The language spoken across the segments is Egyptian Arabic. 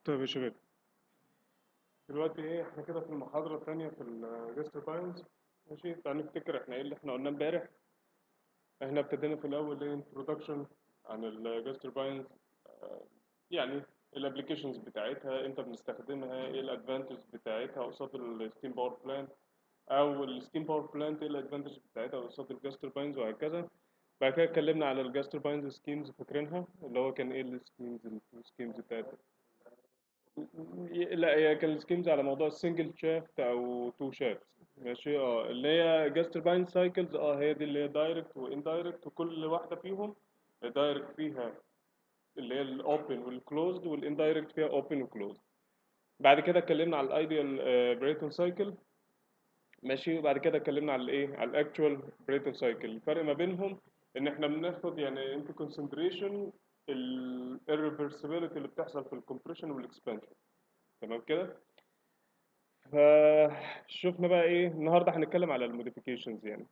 طيب يا شباب دلوقتي ايه احنا كده في المحاضرة التانية في الجاستر باينز ماشي تعال نفتكر احنا ايه اللي احنا قلناه امبارح احنا ابتدينا في الاول ايه introduction عن الجاستر باينز يعني الابلكيشنز بتاعتها امتى بنستخدمها ايه الادفانتج بتاعتها قصاد الستيم باور بلانت او الستيم باور بلانت ايه الادفانتج بتاعتها قصاد الجاستر باينز وهكذا بعد كده اتكلمنا على الجاستر باينز سكيمز فاكرينها اللي هو كان ايه السكيمز التو سكيمز بتاعتها لا هي كان السكيمز على موضوع السنجل شافت او تو شافت ماشي اه اللي هي جاستر باين سايكلز اه هي دي اللي هي دايركت واندايركت وكل واحده فيهم الدايركت فيها اللي هي الاوبن والكلوزد والاندايركت فيها اوبن وكلوزد بعد كده اتكلمنا على الايديال بريتون سايكل ماشي وبعد كده اتكلمنا على الايه على الاكتوال بريتون سايكل الفرق ما بينهم ان احنا بناخد يعني انت كونسنتريشن الريفرسبيلتي اللي بتحصل في الكompression والاكسبانشن تمام كده فشوفنا بقى ايه النهارده هنتكلم على الموديفيكيشنز يعني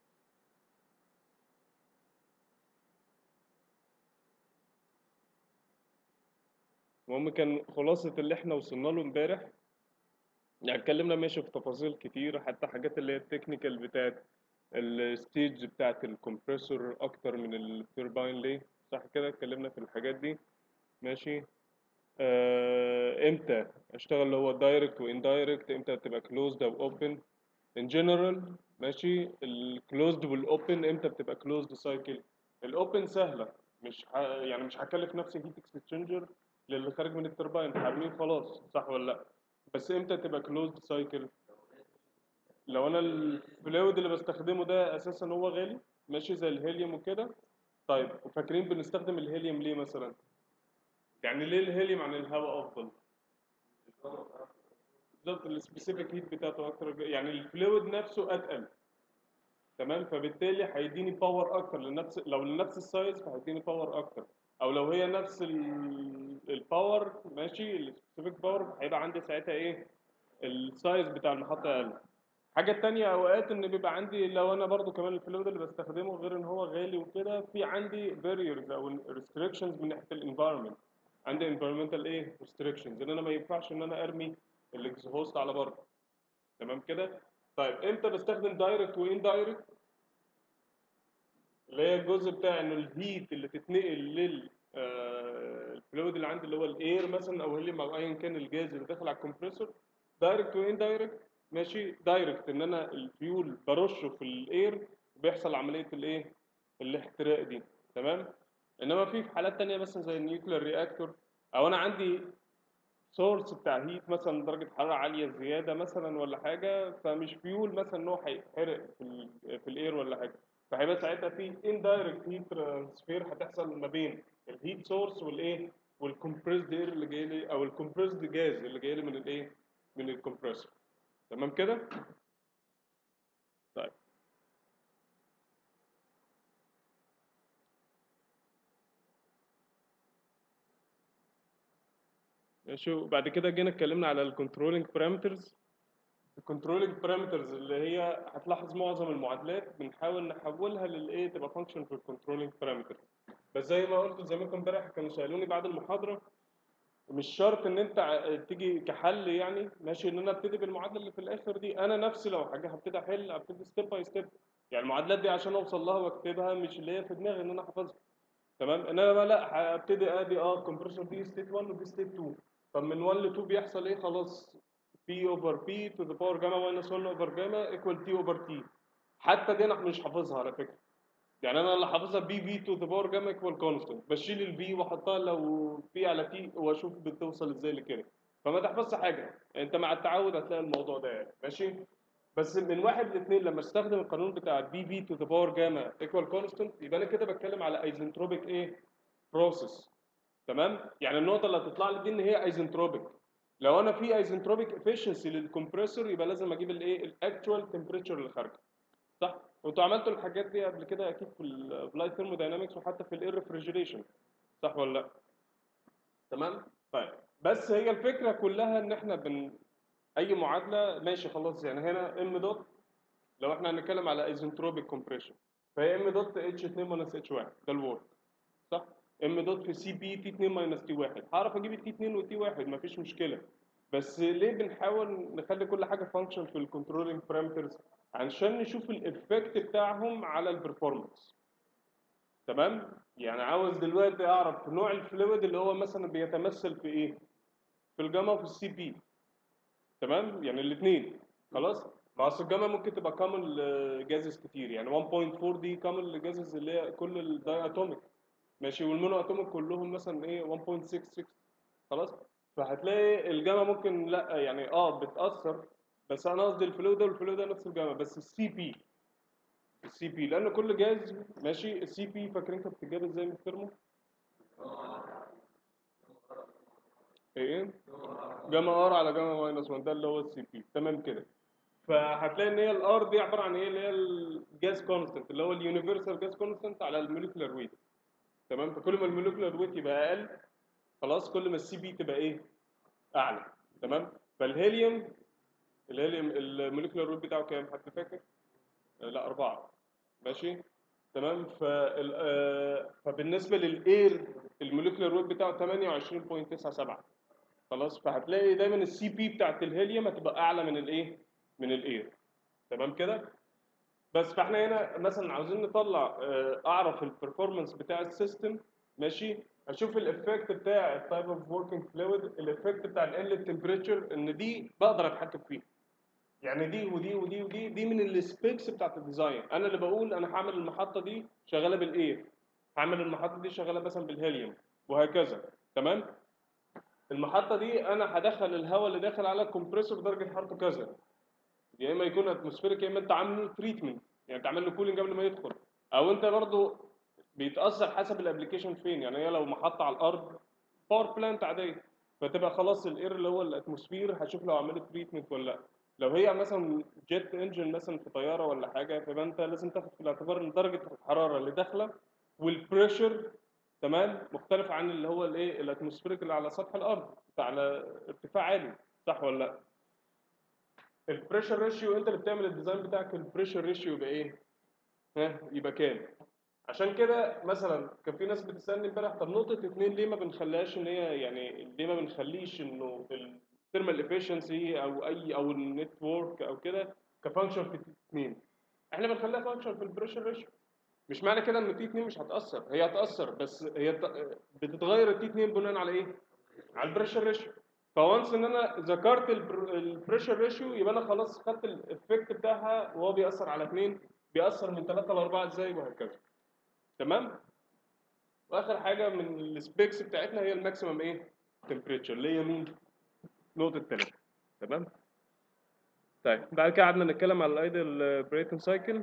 المهم كان خلاصة اللي احنا وصلنا له امبارح يعني اتكلمنا ماشي في تفاصيل كتير حتى حاجات اللي هي التكنيكال بتاعت الستيج بتاعت الكمبريسور اكتر من التوربين ليه صح كده اتكلمنا في الحاجات دي ماشي آه امتى اشتغل اللي هو دايركت واندايركت امتى تبقى كلوزد او اوبن ان جنرال ماشي الكلوزد والاوبن امتى بتبقى كلوزد سايكل الاوبن سهله مش ح... يعني مش هكلف نفسي هيت اكسشينجر للي خارج من التربين حارمين خلاص صح ولا لا بس امتى تبقى كلوزد سايكل لو انا الفلويد اللي بستخدمه ده اساسا هو غالي ماشي زي الهيليوم وكده طيب وفاكرين بنستخدم الهيليوم ليه مثلا يعني ليه الهيليوم عن الهواء افضل بالظبط السبيسيفيك هيت بتاعته اكتر يعني الفلويد نفسه اتقل تمام فبالتالي هيديني باور اكتر لنفس لو لنفس السايز فهيديني باور اكتر او لو هي نفس الباور ماشي السبيسيفيك باور هيبقى عندي ساعتها ايه السايز بتاع المحطه اقل حاجة تانية اوقات ان بيبقى عندي لو انا برضو كمان الفلويد اللي بستخدمه غير ان هو غالي وكده في عندي barriers او restrictions من ناحية الانفايرمنت عندي environmental ايه restrictions ان انا ما ينفعش ان انا ارمي الاكزهوست على بره تمام كده طيب امتى بستخدم دايركت واندايركت اللي هي الجزء بتاع انه الهيت اللي تتنقل لل الفلويد اللي عندي اللي هو الاير مثلا او هيليوم او ايا كان الجاز اللي داخل على الكمبريسور دايركت واندايركت ماشي دايركت ان انا الفيول برشه في الاير بيحصل عمليه الايه الاحتراق دي تمام انما في في حالات تانية مثلا زي النيوكلير رياكتور او انا عندي سورس بتاع هيت مثلا درجه حراره عاليه زياده مثلا ولا حاجه فمش فيول مثلا ان هو هيتحرق في ال في الاير ولا حاجه فهيبقى ساعتها في اندايركت هيت ترانسفير هتحصل ما بين الهيت سورس والايه والكمبريسد اير اللي جاي لي او الكمبريسد جاز اللي جاي لي من الايه من الكمبريسور تمام كده طيب ماشي وبعد كده جينا اتكلمنا على الكنترولينج بارامترز الكنترولينج بارامترز اللي هي هتلاحظ معظم المعادلات بنحاول نحولها للايه تبقى فانكشن في الكنترولينج بارامترز بس زي ما قلت زي ما كنت امبارح كانوا سالوني بعد المحاضره مش شرط ان انت تيجي كحل يعني ماشي ان انا ابتدي بالمعادله اللي في الاخر دي انا نفسي لو حاجه هبتدي احل ابتدي ستيب باي ستيب يعني المعادلات دي عشان اوصل لها واكتبها مش اللي هي في دماغي ان انا احفظها تمام انما لا هبتدي ادي اه الكمبريسور دي ستيت 1 ودي ستيت 2 طب من 1 ل 2 بيحصل ايه خلاص بي اوفر بي تو ذا باور جاما ماينس 1 اوفر جاما ايكوال تي اوفر تي حتى دي انا مش حافظها على فكره يعني انا اللي حافظها بي في تو ذا باور جاما ايكوال كونستنت بشيل الفي واحطها لو في على تي واشوف بتوصل ازاي لكده فما تحفظش حاجه انت مع التعود هتلاقي الموضوع ده يعني ماشي بس من واحد لاثنين لما استخدم القانون بتاع بي في تو ذا باور جاما ايكوال كونستنت يبقى انا كده بتكلم على ايزنتروبيك ايه بروسيس تمام يعني النقطه اللي هتطلع لي دي ان هي ايزنتروبيك لو انا في ايزنتروبيك افشنسي للكمبريسور يبقى لازم اجيب الايه الاكتوال تمبريتشر اللي خارجه صح وانتوا عملتوا الحاجات دي قبل كده اكيد في الابلايد ثيرموداينامكس وحتى في الاير ريفريجريشن صح ولا لا تمام طيب بس هي الفكره كلها ان احنا بن اي معادله ماشي خلاص يعني هنا ام دوت لو احنا هنتكلم على ايزنتروبيك كومبريشن فهي ام دوت اتش 2 ماينس اتش 1 ده الورك صح ام دوت في سي بي تي 2 ماينس تي 1 هعرف اجيب التي 2 والتي 1 مفيش مشكله بس ليه بنحاول نخلي كل حاجه فانكشن في الكنترولينج بارامترز عشان نشوف الافكت بتاعهم على البرفورمانس تمام يعني عاوز دلوقتي اعرف نوع الفلويد اللي هو مثلا بيتمثل في ايه في الجاما وفي السي بي تمام يعني الاثنين خلاص ما اصل الجاما ممكن تبقى كامل لجازز كتير يعني 1.4 دي كامل لجازز اللي هي كل الداي اتوميك ماشي والمونو اتوميك كلهم مثلا ايه 1.66 خلاص فهتلاقي الجاما ممكن لا يعني اه بتاثر بس انا قصدي الفلو ده والفلو ده نفس الجاما بس السي بي السي بي لان كل جاز ماشي السي بي فاكرين كانت بتتجاب ازاي من الثرمو ايه جاما ار على جاما ماينس 1 ده اللي هو السي بي تمام كده فهتلاقي ان هي الار دي عباره عن ايه اللي هي الجاز كونستنت اللي هو اليونيفرسال جاز كونستنت على الموليكولار ويت تمام فكل ما الموليكولار ويت يبقى اقل خلاص كل ما السي بي تبقى ايه اعلى تمام فالهيليوم الهيليوم الموليكولار ويت بتاعه كام حد فاكر آه، لا أربعة ماشي تمام فال آه، فبالنسبة للإير الموليكولار ويت بتاعه 28.97 خلاص فهتلاقي دايما السي بي بتاعت الهيليوم هتبقى أعلى من الإيه؟ من الإير تمام كده؟ بس فاحنا هنا مثلا عاوزين نطلع آه، أعرف البرفورمانس بتاع السيستم ماشي اشوف الافكت بتاع التايب اوف وركينج فلويد الافكت بتاع الانلت تمبريتشر ان دي بقدر اتحكم فيها يعني دي ودي ودي ودي دي من السبيكس بتاعت الديزاين انا اللي بقول انا هعمل المحطه دي شغاله بالايه هعمل المحطه دي شغاله مثلا بالهيليوم وهكذا تمام المحطه دي انا هدخل الهواء اللي داخل على الكمبريسور درجه حرارته كذا يا اما يكون اتموسفيريك يا اما انت عامله تريتمنت يعني تعمل له كولينج قبل ما يدخل او انت برضو بيتاثر حسب الابلكيشن فين يعني هي لو محطه على الارض باور بلانت عاديه فتبقى خلاص الاير اللي هو الاتموسفير هشوف لو عملت تريتمنت ولا لا لو هي مثلا جيت انجن مثلا في طياره ولا حاجه فيبقى انت لازم تاخد في الاعتبار ان درجه الحراره اللي داخله والبريشر تمام مختلف عن اللي هو الايه الاتموسفيريك اللي على سطح الارض بتاع على ارتفاع عالي صح ولا لا البريشر ريشيو انت اللي بتعمل الديزاين بتاعك البريشر ريشيو يبقى ايه ها يبقى كام عشان كده مثلا كان في ناس بتسالني امبارح طب نقطه اتنين ليه ما بنخليهاش ان هي يعني ليه ما بنخليش انه الثيرمال افشنسي او اي او النتورك او كده كفانكشن في تي 2 احنا بنخليها فانكشن في البريشر ريشيو مش معنى كده ان تي 2 مش هتاثر هي هتاثر بس هي ت- بتتغير التي 2 بناء على ايه على البريشر ريشيو فوانس ان انا ذكرت البريشر ريشيو يبقى انا خلاص خدت الافكت بتاعها وهو بيأثر على 2 بيأثر من 3 ل 4 ازاي وهكذا تمام واخر حاجه من السبيكس بتاعتنا هي الماكسيمم ايه تمبريتشر اللي هي مين نقطه 3 تمام طيب بعد كده قعدنا نتكلم على الايدل بريتن سايكل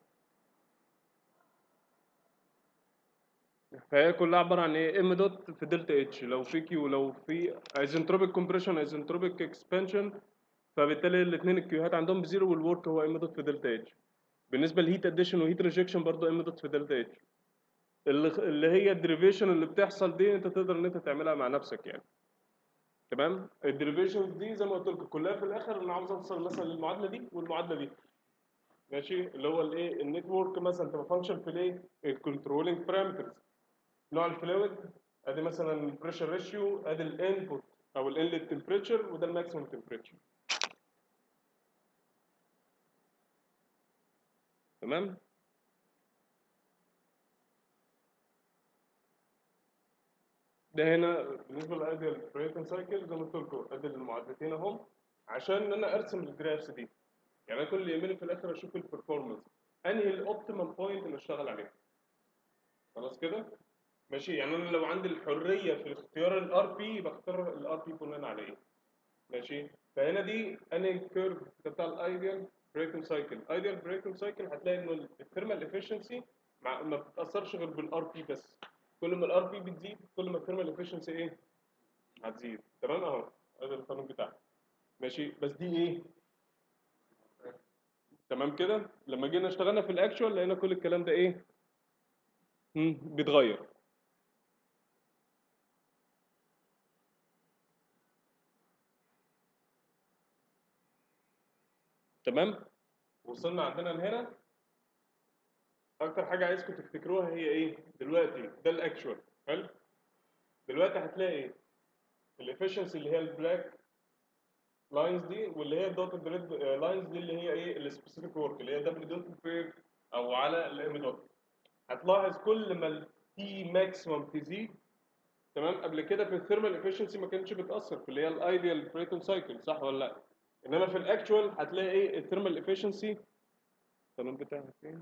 فهي كلها عباره عن ايه ام دوت في دلتا اتش لو في كيو لو في ايزنتروبيك كومبريشن ايزنتروبيك اكسبانشن فبالتالي الاثنين الكيوهات عندهم بزيرو والورك هو ام دوت في دلتا اتش بالنسبه للهيت اديشن وهيت ريجكشن برضه ام دوت في دلتا اتش اللي اللي هي الديريفيشن اللي بتحصل دي انت تقدر ان انت تعملها مع نفسك يعني تمام الديريفيشنز دي زي ما قلت لكم كلها في الاخر انا عاوز اوصل مثلا للمعادله دي والمعادله دي ماشي اللي هو الايه النتورك مثلا تبقى فانكشن في الايه الكنترولينج بارامترز نوع الفلويد ادي مثلا البريشر ريشيو ادي الانبوت او الانلت تمبريتشر وده الماكسيمم تمبريتشر تمام ده هنا بالنسبه للايديال بريتن سايكل زي ما قلت لكم ادي المعادلتين اهم عشان ان انا ارسم الجرافس دي يعني انا كل اللي يهمني في الاخر اشوف البرفورمانس انهي الاوبتيمم بوينت اللي اشتغل عليه خلاص كده ماشي يعني انا لو عندي الحريه في اختيار الار بي بختار الار بي بناء على ايه ماشي فهنا دي انهي كيرف بتاع الايديال بريتن سايكل ايديال بريتن سايكل هتلاقي انه الثيرمال افشنسي ما بتتاثرش غير بالار بي بس كل ما الار بي بتزيد كل ما الثيرمال افشنسي ايه هتزيد تمام اهو هذا القانون بتاعها ماشي بس دي ايه تمام كده لما جينا اشتغلنا في الاكشوال لقينا كل الكلام ده ايه مم، بيتغير تمام وصلنا عندنا لهنا اكتر حاجه عايزكم تفتكروها هي ايه دلوقتي ده الاكشوال حلو دلوقتي هتلاقي الافشنسي اللي هي البلاك لاينز دي واللي هي الدوتد ريد لاينز دي اللي هي ايه السبيسيفيك ورك اللي هي دبليو دوت بير او على الام دوت هتلاحظ كل ما التي ماكسيمم تزيد تمام قبل كده في الثيرمال افشنسي ما كانتش بتاثر في اللي هي الايديال بريتون سايكل صح ولا لا انما في الاكشوال هتلاقي ايه الثيرمال افشنسي القانون بتاعها فين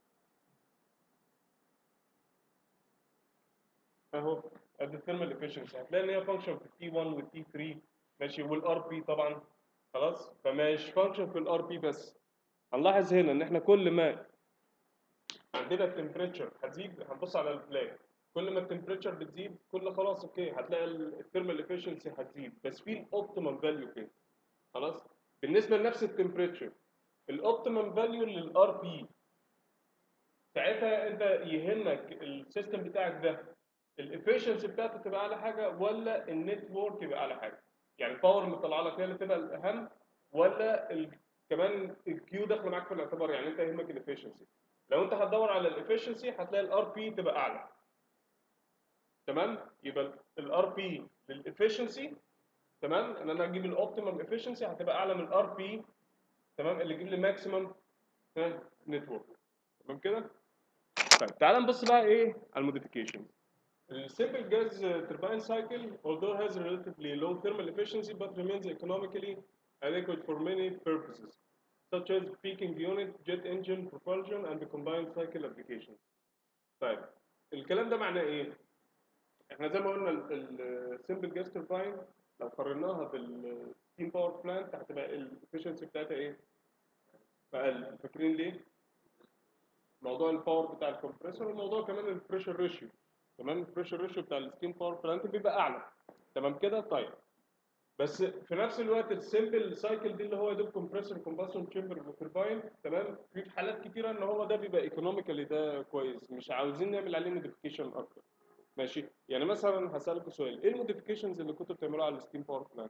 اهو ادي الثيرمال افشنسي هتلاقي ان هي فانكشن في التي 1 والتي 3 ماشي والار بي طبعا خلاص فمش فانكشن في الار بي بس هنلاحظ هنا ان احنا كل ما عندنا التمبريتشر هتزيد هنبص على الفلاج كل ما التمبريتشر بتزيد كل خلاص اوكي هتلاقي الثيرمال افشنسي هتزيد بس في الاوبتيمم فاليو فين خلاص بالنسبه لنفس التمبريتشر الاوبتيمم فاليو للار بي ساعتها انت يهمك السيستم بتاعك ده الافشنسي بتاعته تبقى اعلى حاجه ولا النتورك يبقى اعلى حاجه يعني الباور اللي طالعه لك هي اللي تبقى الاهم ولا ال... كمان الكيو داخله معاك في الاعتبار يعني انت يهمك الافشنسي لو انت هتدور على الافشنسي هتلاقي الار بي تبقى اعلى تمام يبقى الار بي للافشنسي تمام ان انا اجيب الاوبتيمم افشنسي هتبقى اعلى من الار بي تمام اللي يجيب لي ماكسيمم نتورك تمام كده طيب تعال نبص بقى ايه على الموديفيكيشن السيمبل جاز turbine cycle although has relatively low thermal efficiency but remains economically adequate for many purposes such as peaking unit, jet engine propulsion and the combined cycle applications. طيب الكلام ده معناه ايه؟ احنا زي ما قلنا السيمبل جاز ترباين لو قارناها بالستيم باور بلانت هتبقى الافشنسي بتاعتها ايه؟ اقل فاكرين ليه؟ موضوع الباور بتاع الكمبريسور وموضوع كمان البريشر ريشيو تمام البريشر ريشيو بتاع الستيم باور بلانت بيبقى اعلى تمام كده طيب بس في نفس الوقت السيمبل سايكل دي اللي هو يا دوب كومبريسور كومباشن تشامبر وترباين تمام في حالات كتيره ان هو ده بيبقى ايكونوميكالي ده كويس مش عاوزين نعمل عليه موديفيكيشن اكتر ماشي يعني مثلا هسالكوا سؤال ايه الموديفيكيشنز اللي كنتوا بتعملوها على الستيم باور بلانت؟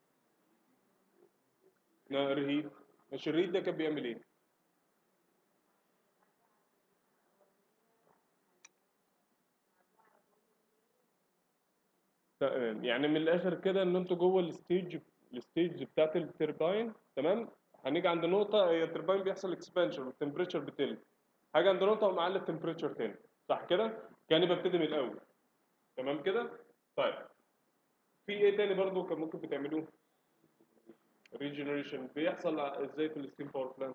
ريهيت ماشي الريهيت ده كان بيعمل ايه؟ تمام يعني من الاخر كده ان انتوا جوه الستيج الستيج بتاعت الترباين تمام هنيجي عند نقطه هي الترباين بيحصل اكسبانشن والتمبريتشر بتقل حاجه عند نقطه ومعلي التمبريتشر تاني صح كده كاني ببتدي من الاول تمام كده طيب في ايه تاني برضو كان ممكن بتعملوه ريجنريشن بيحصل ازاي في الستيم باور بلانت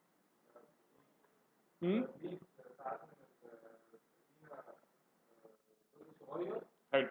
حلو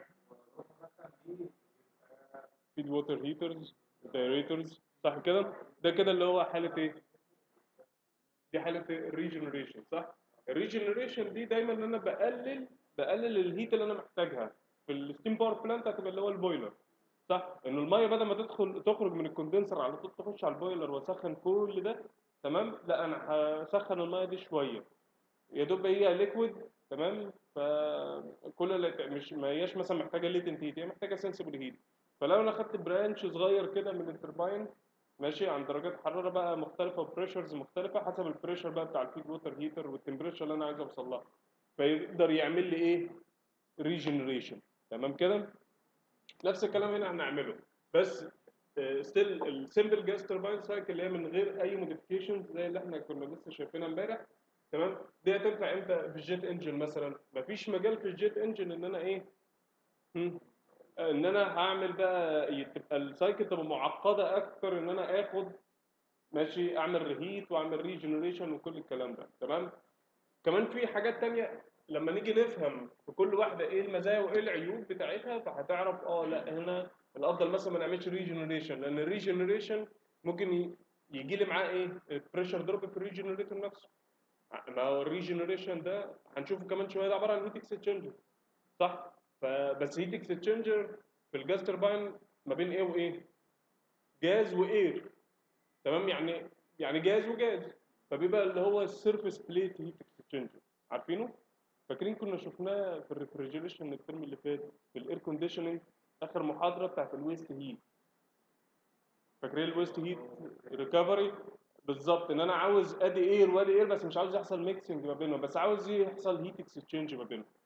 فيد ووتر هيترز دايريترز صح كده ده كده اللي هو حاله ايه دي حاله الريجنريشن صح الريجنريشن دي دايما ان انا بقلل بقلل الهيت اللي انا محتاجها في الستيم باور بلانت هتبقى اللي هو البويلر صح ان الميه بدل ما تدخل تخرج من الكوندنسر على طول تخش على البويلر واسخن كل ده تمام لا انا هسخن الميه دي شويه يا دوب هي ليكويد تمام فكل اللي مش ما هياش مثلا محتاجه ليتنت هيت هي محتاجه سنسبل هيت فلو انا خدت برانش صغير كده من الترباين ماشي عند درجات حراره بقى مختلفه وبريشرز مختلفه حسب البريشر بقى بتاع الفيد ووتر هيتر والتمبريتشر اللي انا عايز اوصل لها فيقدر يعمل لي ايه ريجنريشن تمام كده نفس الكلام هنا هنعمله بس ستيل السمبل جاز ترباين سايكل اللي هي من غير اي موديفيكيشنز زي اللي احنا كنا لسه شايفينها امبارح تمام دي هتنفع امتى في الجيت انجن مثلا مفيش مجال في الجيت انجن ان انا ايه هم؟ ان انا هعمل بقى تبقى السايكل تبقى معقده اكتر ان انا اخد ماشي اعمل ريهيت واعمل ريجنريشن وكل الكلام ده تمام كمان في حاجات تانية لما نيجي نفهم في كل واحده ايه المزايا وايه العيوب بتاعتها فهتعرف اه لا هنا الافضل مثلا ما نعملش ريجنريشن لان الريجنريشن ممكن يجي لي معاه ايه البريشر دروب في الريجنريتور نفسه ما هو الريجنريشن ده هنشوفه كمان شويه ده عباره عن هيت اكسشينجر صح فبس هيت اكسشينجر في الجاز ترباين ما بين ايه وايه جاز واير تمام يعني يعني جاز وجاز فبيبقى اللي هو السيرفيس بليت هيت اكسشينجر عارفينه فاكرين كنا شفناه في الريفريجريشن الترم اللي فات في الاير كونديشننج اخر محاضره بتاعت الويست هيت فاكرين الويست هيت ريكفري بالظبط ان انا عاوز ادي اير وادي اير بس مش عاوز يحصل ميكسنج ما بينهم بس عاوز يحصل هيت اكسشينج ما بينهم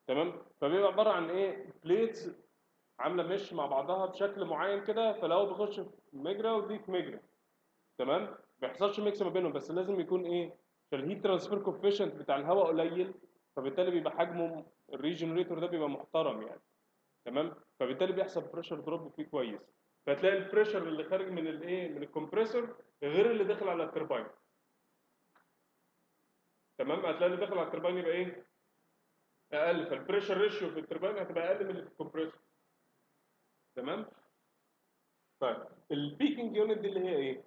تمام فبيبقى عباره عن ايه بليتس عامله مش مع بعضها بشكل معين كده فلو بيخش في مجرى ودي في مجرى تمام ما بيحصلش ميكس ما بينهم بس لازم يكون ايه عشان الهيت ترانسفير كوفيشنت بتاع الهواء قليل فبالتالي بيبقى حجمه الريجنريتور ده بيبقى محترم يعني تمام فبالتالي بيحصل بريشر دروب فيه كويس فتلاقي البريشر اللي خارج من الايه من الكمبريسور غير اللي داخل على الترباين تمام هتلاقي اللي داخل على الترباين يبقى ايه اقل فالبريشر ريشيو في الترباين هتبقى اقل من اللي في الكمبريسور تمام طيب البيكنج يونت دي اللي هي ايه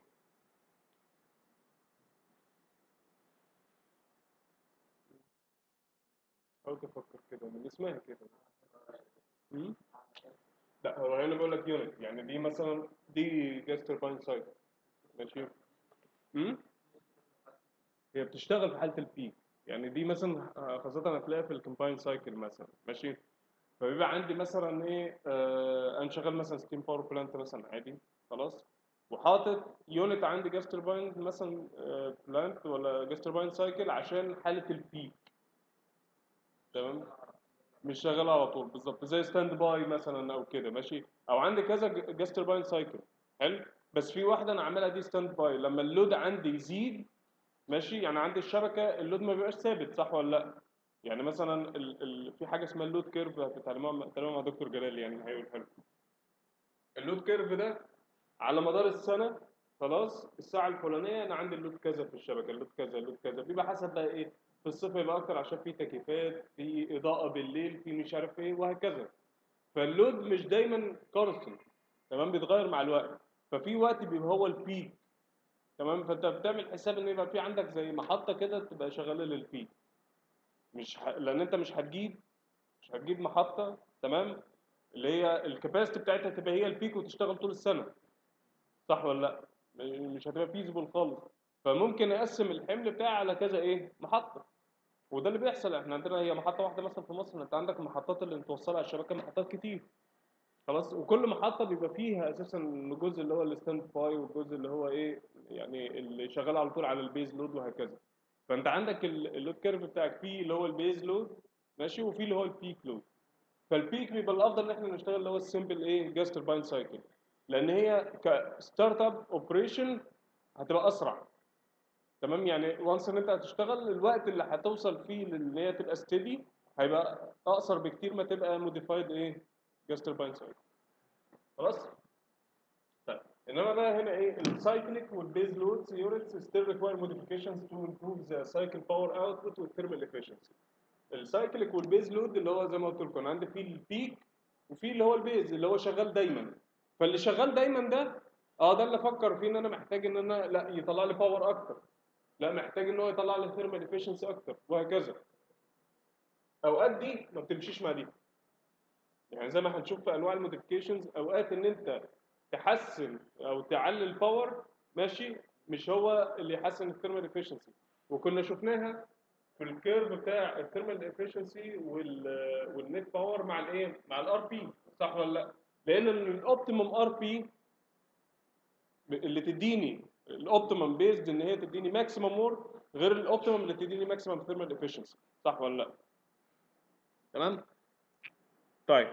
حاول تفكر كده من اسمها كده مم؟ لا هو هنا بقول لك يونت يعني دي مثلا دي جاز ترباين سايكل ماشي امم هي بتشتغل في حاله البيك يعني دي مثلا آه، خاصه هتلاقيها في الكومباين سايكل مثلا ماشي فبيبقى عندي مثلا ايه آه انا شغال مثلا ستيم باور بلانت مثلا عادي خلاص وحاطط يونت عندي جاز ترباين مثلا آه بلانت ولا جاز ترباين سايكل عشان حاله البيك تمام مش شغال على طول بالظبط زي ستاند باي مثلا او كده ماشي او عندي كذا جاز ترباين سايكل حلو بس في واحده انا عاملها دي ستاند باي لما اللود عندي يزيد ماشي يعني عندي الشبكه اللود ما بيبقاش ثابت صح ولا لا يعني مثلا ال ال في حاجه اسمها اللود كيرف هتتعلموها تقريبا مع دكتور جلال يعني هيقول حلو اللود كيرف ده على مدار السنه خلاص الساعه الفلانيه انا عندي اللود كذا في الشبكه اللود كذا اللود كذا بيبقى حسب بقى ايه في الصيف يبقى اكتر عشان في تكييفات في اضاءه بالليل في مش عارف ايه وهكذا فاللود مش دايما كونستنت تمام بيتغير مع الوقت ففي وقت بيبقى هو البيك تمام فانت بتعمل حساب ان يبقى في عندك زي محطه كده تبقى شغاله للبيك مش ح... لان انت مش هتجيب مش هتجيب محطه تمام اللي هي الكباسيتي بتاعتها تبقى هي البيك وتشتغل طول السنه صح ولا لا م- مش هتبقى فيزبل خالص فممكن اقسم الحمل بتاعي على كذا ايه محطه وده اللي بيحصل احنا عندنا هي محطه واحده مثلا في مصر انت عندك المحطات اللي متوصله على الشبكه محطات كتير خلاص وكل محطه بيبقى فيها اساسا الجزء اللي هو الستاند باي والجزء اللي هو ايه يعني اللي شغال على طول على البيز لود وهكذا فانت عندك ال- اللود كيرف بتاعك فيه اللي هو البيز لود ماشي وفيه اللي هو البيك لود فالبيك بيبقى الافضل ان احنا نشتغل اللي هو السمبل ايه جاز ترباين سايكل لان هي كستارت اب اوبريشن هتبقى اسرع تمام يعني وانس ان انت هتشتغل الوقت اللي هتوصل فيه لان هي تبقى ستيدي هيبقى اقصر بكتير ما تبقى موديفايد ايه جاز ترباين سايكل خلاص طيب انما بقى هنا ايه السايكليك والبيز لودز يونتس still require modifications to improve the cycle power output والthermal efficiency السايكليك والبيز لود اللي هو زي ما قلت لكم أنا عندي فيه البيك وفي اللي هو البيز اللي هو شغال دايما فاللي شغال دايما ده اه ده اللي افكر فيه ان انا محتاج ان انا لا يطلع لي باور اكتر لا محتاج ان هو يطلع لي ثيرمال افيشنسي اكتر وهكذا اوقات دي ما بتمشيش مع دي يعني زي ما هنشوف في انواع الموديفيكيشنز اوقات ان انت تحسن او تعلي الباور ماشي مش هو اللي يحسن الثيرمال افيشنسي وكنا شفناها في الكيرف بتاع الثيرمال افيشنسي والنت باور مع الايه مع الار بي صح ولا لا لان الاوبتيمم ار بي اللي تديني الاوبتيمم بيزد ان هي تديني ماكسيمم مور غير الاوبتيمم اللي تديني ماكسيمم ثيرمال افيشنسي صح ولا لا تمام طيب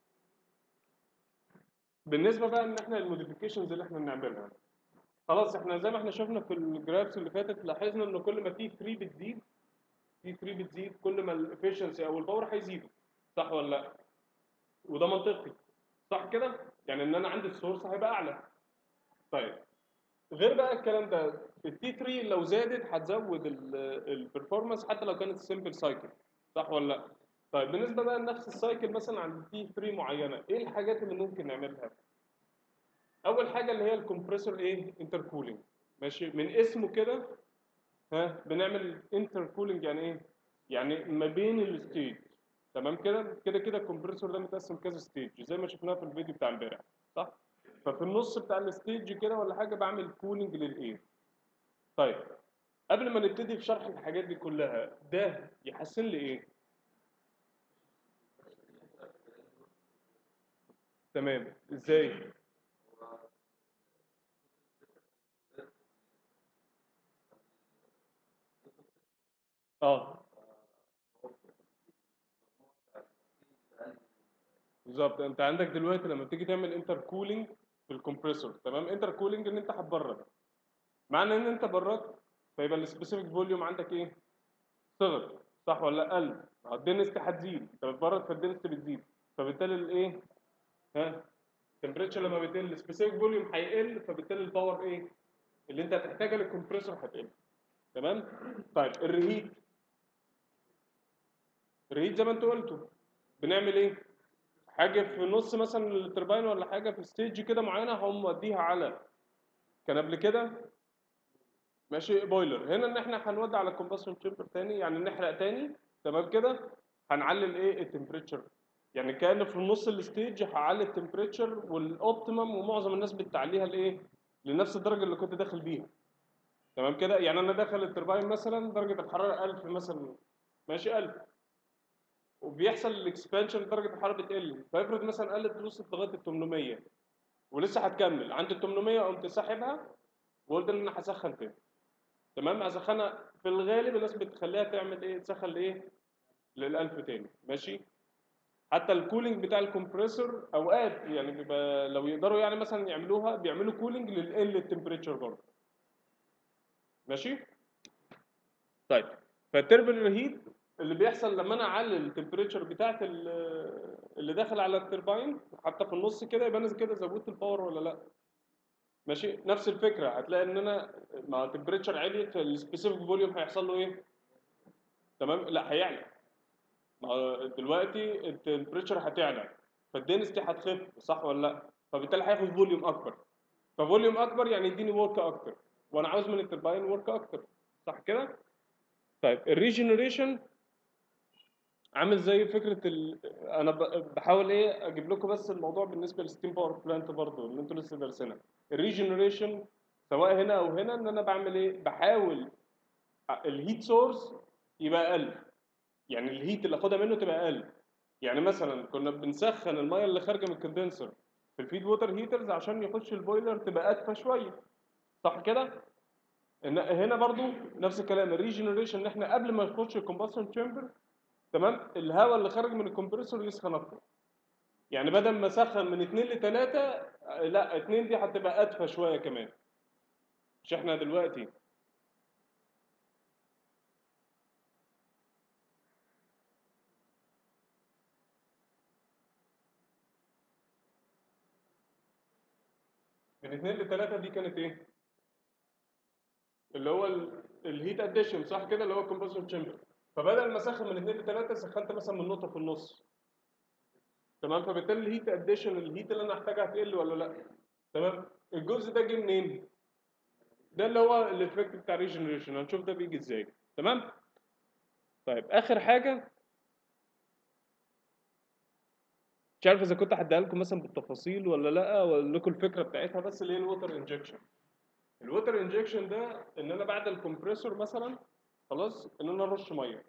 بالنسبه بقى ان احنا الموديفيكيشنز اللي احنا بنعملها خلاص احنا زي ما احنا شفنا في الجرافس اللي فاتت لاحظنا ان كل ما في 3 بتزيد في 3 بتزيد كل ما الافشنسي او الباور هيزيدوا صح ولا لا وده منطقي صح كده يعني ان انا عندي السورس هيبقى اعلى طيب غير بقى الكلام ده التي 3 لو زادت هتزود البرفورمانس حتى لو كانت سمبل سايكل صح ولا لا طيب بالنسبه بقى لنفس السايكل مثلا عند تي 3 معينه ايه الحاجات اللي ممكن نعملها اول حاجه اللي هي الكمبريسور ايه انتركولينج ماشي من اسمه كده ها بنعمل انتركولينج يعني ايه يعني ما بين الستيج تمام كده كده كده الكمبريسور ده متقسم كذا ستيج زي ما شفناها في الفيديو بتاع امبارح صح ففي النص بتاع الستيج كده ولا حاجه بعمل كولينج للاير طيب قبل ما نبتدي في شرح الحاجات دي كلها ده يحسن لي ايه تمام ازاي اه بالظبط انت عندك دلوقتي لما تيجي تعمل انتر كولينج في الكمبريسور تمام انتر كولينج ان انت هتبرد معنى ان انت بردت فيبقى السبيسيفيك فوليوم عندك ايه صغر صح ولا لا قل الدنستي هتزيد انت بتبرد فالدنستي بتزيد فبالتالي الايه ها التمبريتشر لما بتقل السبيسيفيك فوليوم هيقل فبالتالي الباور ايه اللي انت هتحتاجها للكمبريسور هتقل تمام طيب الريهيت الريهيت زي ما انتوا قلتوا بنعمل ايه حاجه في نص مثلا الترباين ولا حاجه في ستيج كده معينه هقوم موديها على كان قبل كده ماشي بويلر هنا ان احنا هنودي على الكومبشن تشامبر تاني يعني نحرق تاني تمام كده هنعلي الايه التمبريتشر يعني كان في نص الستيج هعلي التمبريتشر والاوبتيمم ومعظم الناس بتعليها لايه لنفس الدرجه اللي كنت داخل بيها تمام كده يعني انا داخل الترباين مثلا درجه الحراره 1000 مثلا ماشي 1000 وبيحصل الاكسبانشن درجه الحراره بتقل فافرض مثلا قلت وصلت لغايه ال 800 ولسه هتكمل عند ال 800 قمت ساحبها وقلت ان انا هسخن تاني تمام اسخنها في الغالب الناس بتخليها تعمل ايه تسخن لايه لل 1000 تاني ماشي حتى الكولينج بتاع الكمبريسور اوقات يعني بيبقى لو يقدروا يعني مثلا يعملوها بيعملوا كولينج للقل التمبريتشر برضه ماشي طيب فالتربل هيت اللي بيحصل لما انا اعلي التمبريتشر بتاعت ال- اللي داخل على الترباين حتى في النص كده يبقى انا كده زودت الباور ولا لا ماشي نفس الفكره هتلاقي ان انا مع التمبريتشر عالي فالسبيسيفيك فوليوم هيحصل له ايه تمام لا هيعلى ما هو دلوقتي التمبريتشر هتعلى فالدنستي هتخف صح ولا لا فبالتالي هياخد فوليوم اكبر ففوليوم اكبر يعني يديني ورك اكتر وانا عاوز من الترباين ورك اكتر صح كده طيب الريجنريشن عامل زي فكره ال... انا ب- بحاول ايه اجيب لكم بس الموضوع بالنسبه للستيم باور بلانت برضه اللي انتوا لسه دارسينها الريجنريشن سواء هنا او هنا ان انا بعمل ايه بحاول الهيت سورس يبقى اقل يعني الهيت اللي اخدها منه تبقى اقل يعني مثلا كنا بنسخن الميه اللي خارجه من الكوندنسر في الفيد ووتر هيترز عشان يخش البويلر تبقى ادفى شويه صح كده إن هنا برضو نفس الكلام الريجنريشن ان احنا قبل ما نخش الكومبشن تشامبر تمام الهواء اللي خارج من الكمبريسور يسخن اكتر يعني بدل ما اسخن من 2 ل 3 لا 2 دي هتبقى ادفى شويه كمان مش احنا دلوقتي من 2 ل 3 دي كانت ايه؟ اللي هو الهيت اديشن صح كده اللي هو الكومبشن تشامبر فبدل ما اسخن من 2 ل 3 سخنت مثلا من نقطه في النص تمام فبالتالي الهيت اديشن الهيت اللي انا احتاجها هتقل ولا لا تمام الجزء ده جه منين ده اللي هو الايفكت بتاع ريجنريشن هنشوف ده بيجي ازاي تمام طيب اخر حاجه مش عارف اذا كنت هديها لكم مثلا بالتفاصيل ولا لا ولا لكم الفكره بتاعتها بس اللي هي الووتر انجكشن الووتر انجكشن ده ان انا بعد الكمبريسور مثلا خلاص ان انا ارش ميه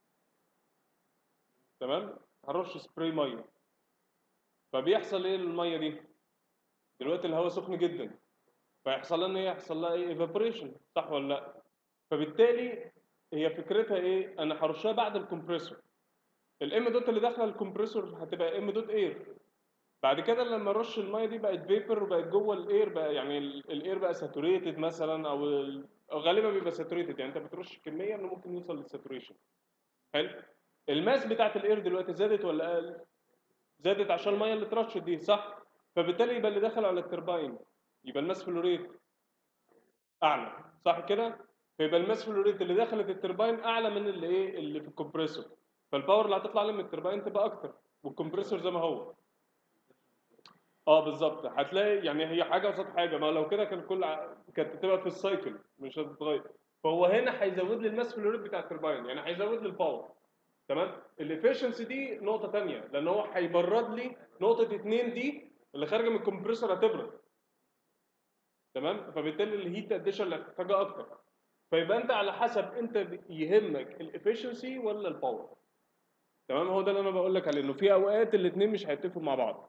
تمام هرش سبراي ميه فبيحصل ايه للميه دي دلوقتي الهواء سخن جدا فيحصل لها ان هي يحصل لها ايه ايفابوريشن صح ولا لا فبالتالي هي فكرتها ايه انا هرشها بعد الكمبريسور الام دوت اللي داخله الكمبريسور هتبقى ام دوت اير بعد كده لما رش الميه دي بقت فيبر وبقت جوه الاير بقى يعني الاير بقى ساتوريتد مثلا او ال- أو غالبا بيبقى ساتوريتد يعني انت بترش كميه انه ممكن يوصل للساتوريشن حلو الماس بتاعت الاير دلوقتي زادت ولا اقل زادت عشان الميه اللي اترشت دي صح فبالتالي يبقى اللي دخل على الترباين يبقى الماس فلوريت اعلى صح كده فيبقى الماس فلوريت اللي دخلت الترباين اعلى من اللي ايه اللي في الكمبريسور فالباور اللي هتطلع لي من الترباين تبقى اكتر والكمبريسور زي ما هو اه بالظبط هتلاقي يعني هي حاجه قصاد حاجه ما لو كده كان كل ع- كانت تبقى في السايكل مش هتتغير فهو هنا هيزود لي الماس فلوريت بتاع الترباين يعني هيزود لي الباور تمام الافشنسي دي نقطه تانية لان هو هيبرد لي نقطه 2 دي اللي خارجه من الكمبريسور هتبرد تمام فبالتالي الهيت اديشن اللي هتحتاجها اكتر فيبقى انت على حسب انت ب- يهمك الافشنسي ولا الباور تمام هو ده اللي انا بقول لك عليه انه في اوقات الاثنين مش هيتفقوا مع بعض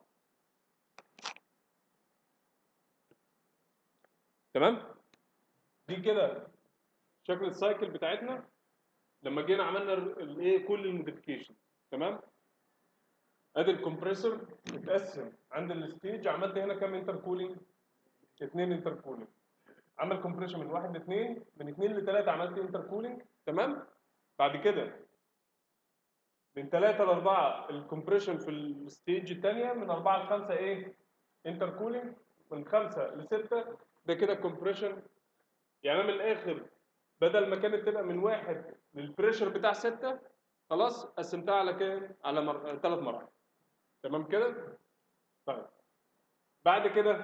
تمام دي كده شكل السايكل بتاعتنا لما جينا عملنا ال- الايه كل الموديفيكيشن تمام ادي الكمبريسور اتقسم عند الستيج عملت هنا كام انتر كولينج؟ اثنين انتر كولينج عمل كومبريشن من واحد لاثنين من اثنين لثلاثه عملت انتر كولينج تمام؟ بعد كده من ثلاثة لأربعة الكمبريشن في الستيج الثانية من أربعة لخمسة إيه؟ انتر كولينج من خمسة لستة ده كده كومبريشن يعني أنا من الآخر بدل ما كانت تبقى من واحد للبريشر بتاع ستة خلاص قسمتها على كام؟ على مر... ثلاث مراحل تمام كده؟ طيب بعد كده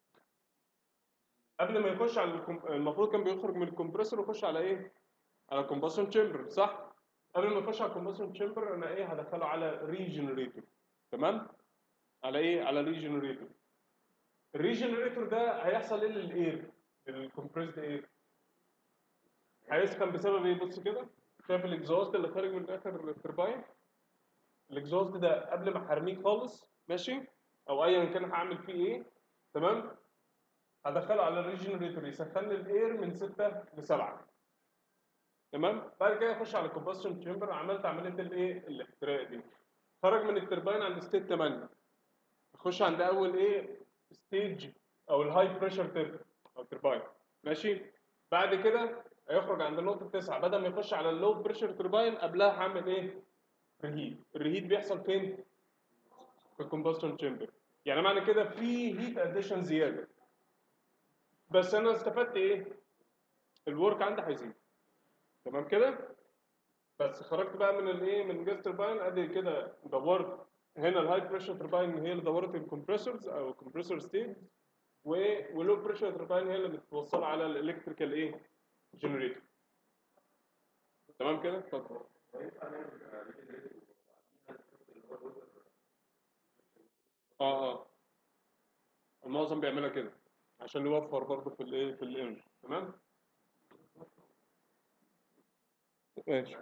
قبل ما يخش على الكم... المفروض كان بيخرج من الكمبريسور ويخش على ايه؟ على الكومبشن تشامبر صح؟ قبل ما يخش على الكومبشن تشامبر انا ايه هدخله على ريجنريتور تمام؟ على ايه؟ على ريجنريتور الريجنريتور ده هيحصل ايه للاير؟ للكمبريسد اير؟ هيسخن بسبب ايه؟ بص كده شايف الاكزوست اللي خارج من اخر الترباين؟ الاكزوست ده قبل ما هرميه خالص ماشي؟ او ايا كان هعمل فيه ايه تمام؟ هدخله على الريجنريتور يسخن لي الاير من 6 ل 7 تمام بعد كده اخش على الكومبشن تشامبر عملت عمليه الايه الاحتراق دي خرج من التربين عند ستيت 8 اخش عند اول ايه ستيج او الهاي بريشر تربين او تربين ماشي بعد كده هيخرج عند نقطه 9 بدل ما يخش على اللو بريشر تربين قبلها هعمل ايه ريهيت الريهيت بيحصل فين في الكومبشن تشامبر يعني معنى كده في هيت اديشن زياده بس انا استفدت ايه الورك عندي هيزيد تمام كده بس خرجت بقى من الايه من جاز ترباين ادي كده دورت هنا الهاي بريشر ترباين هي اللي دورت الكمبريسورز او الكمبريسور ستيج ولو بريشر ترباين هي اللي بتوصل على الالكتريكال ايه جنريتور تمام كده اتفضل اه اه المعظم بيعملها كده عشان يوفر برضه في الايه في الانرجي تمام ماشي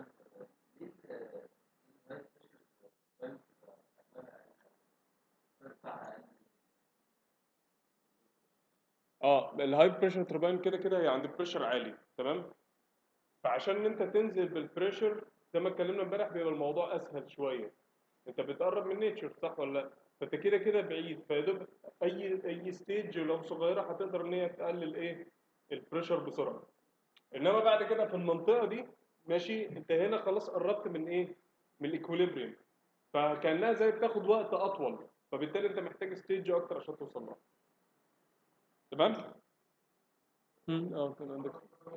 اه الهاي بريشر تربين كده كده هي عند بريشر عالي تمام فعشان انت تنزل بالبريشر زي ما اتكلمنا امبارح بيبقى الموضوع اسهل شويه انت بتقرب من نيتشر صح ولا لا فانت كده كده بعيد فيدوب اي اي ستيج لو صغيره هتقدر ان هي تقلل ايه البريشر بسرعه انما بعد كده في المنطقه دي ماشي انت هنا خلاص قربت من ايه من الايكوليبريم فكانها زي بتاخد وقت اطول فبالتالي انت محتاج ستيج اكتر عشان توصل لها تمام امم اه كان عندك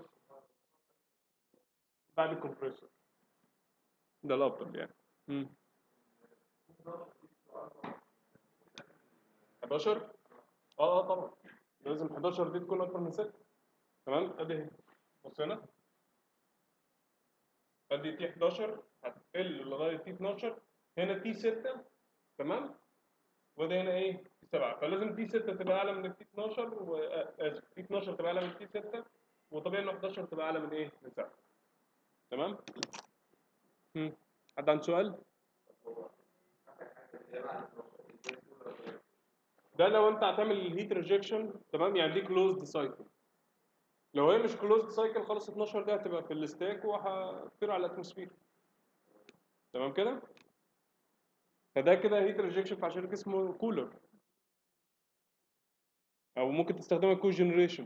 بعد الكمبريسور ده الافضل يعني امم 11 اه اه طبعا لازم 11 دي تكون اكتر من 6 تمام ادي اهي بص هنا ادي تي 11 هتقل لغايه تي 12 هنا تي 6 تمام وده هنا ايه تي 7 فلازم تي 6 تبقى اعلى من التي 12 واسف تي 12 تبقى اعلى من تي 6 وطبيعي ان 11 تبقى اعلى من ايه من 7 تمام امم حد عنده سؤال ده لو انت هتعمل الهيت ريجكشن تمام يعني دي كلوزد سايكل لو هي مش كلوزد سايكل خلاص 12 دي هتبقى في الستاك وهتطير على الاتموسفير تمام كده فده كده هيت ريجكشن فعشان كده اسمه كولر او ممكن تستخدمها كو جنريشن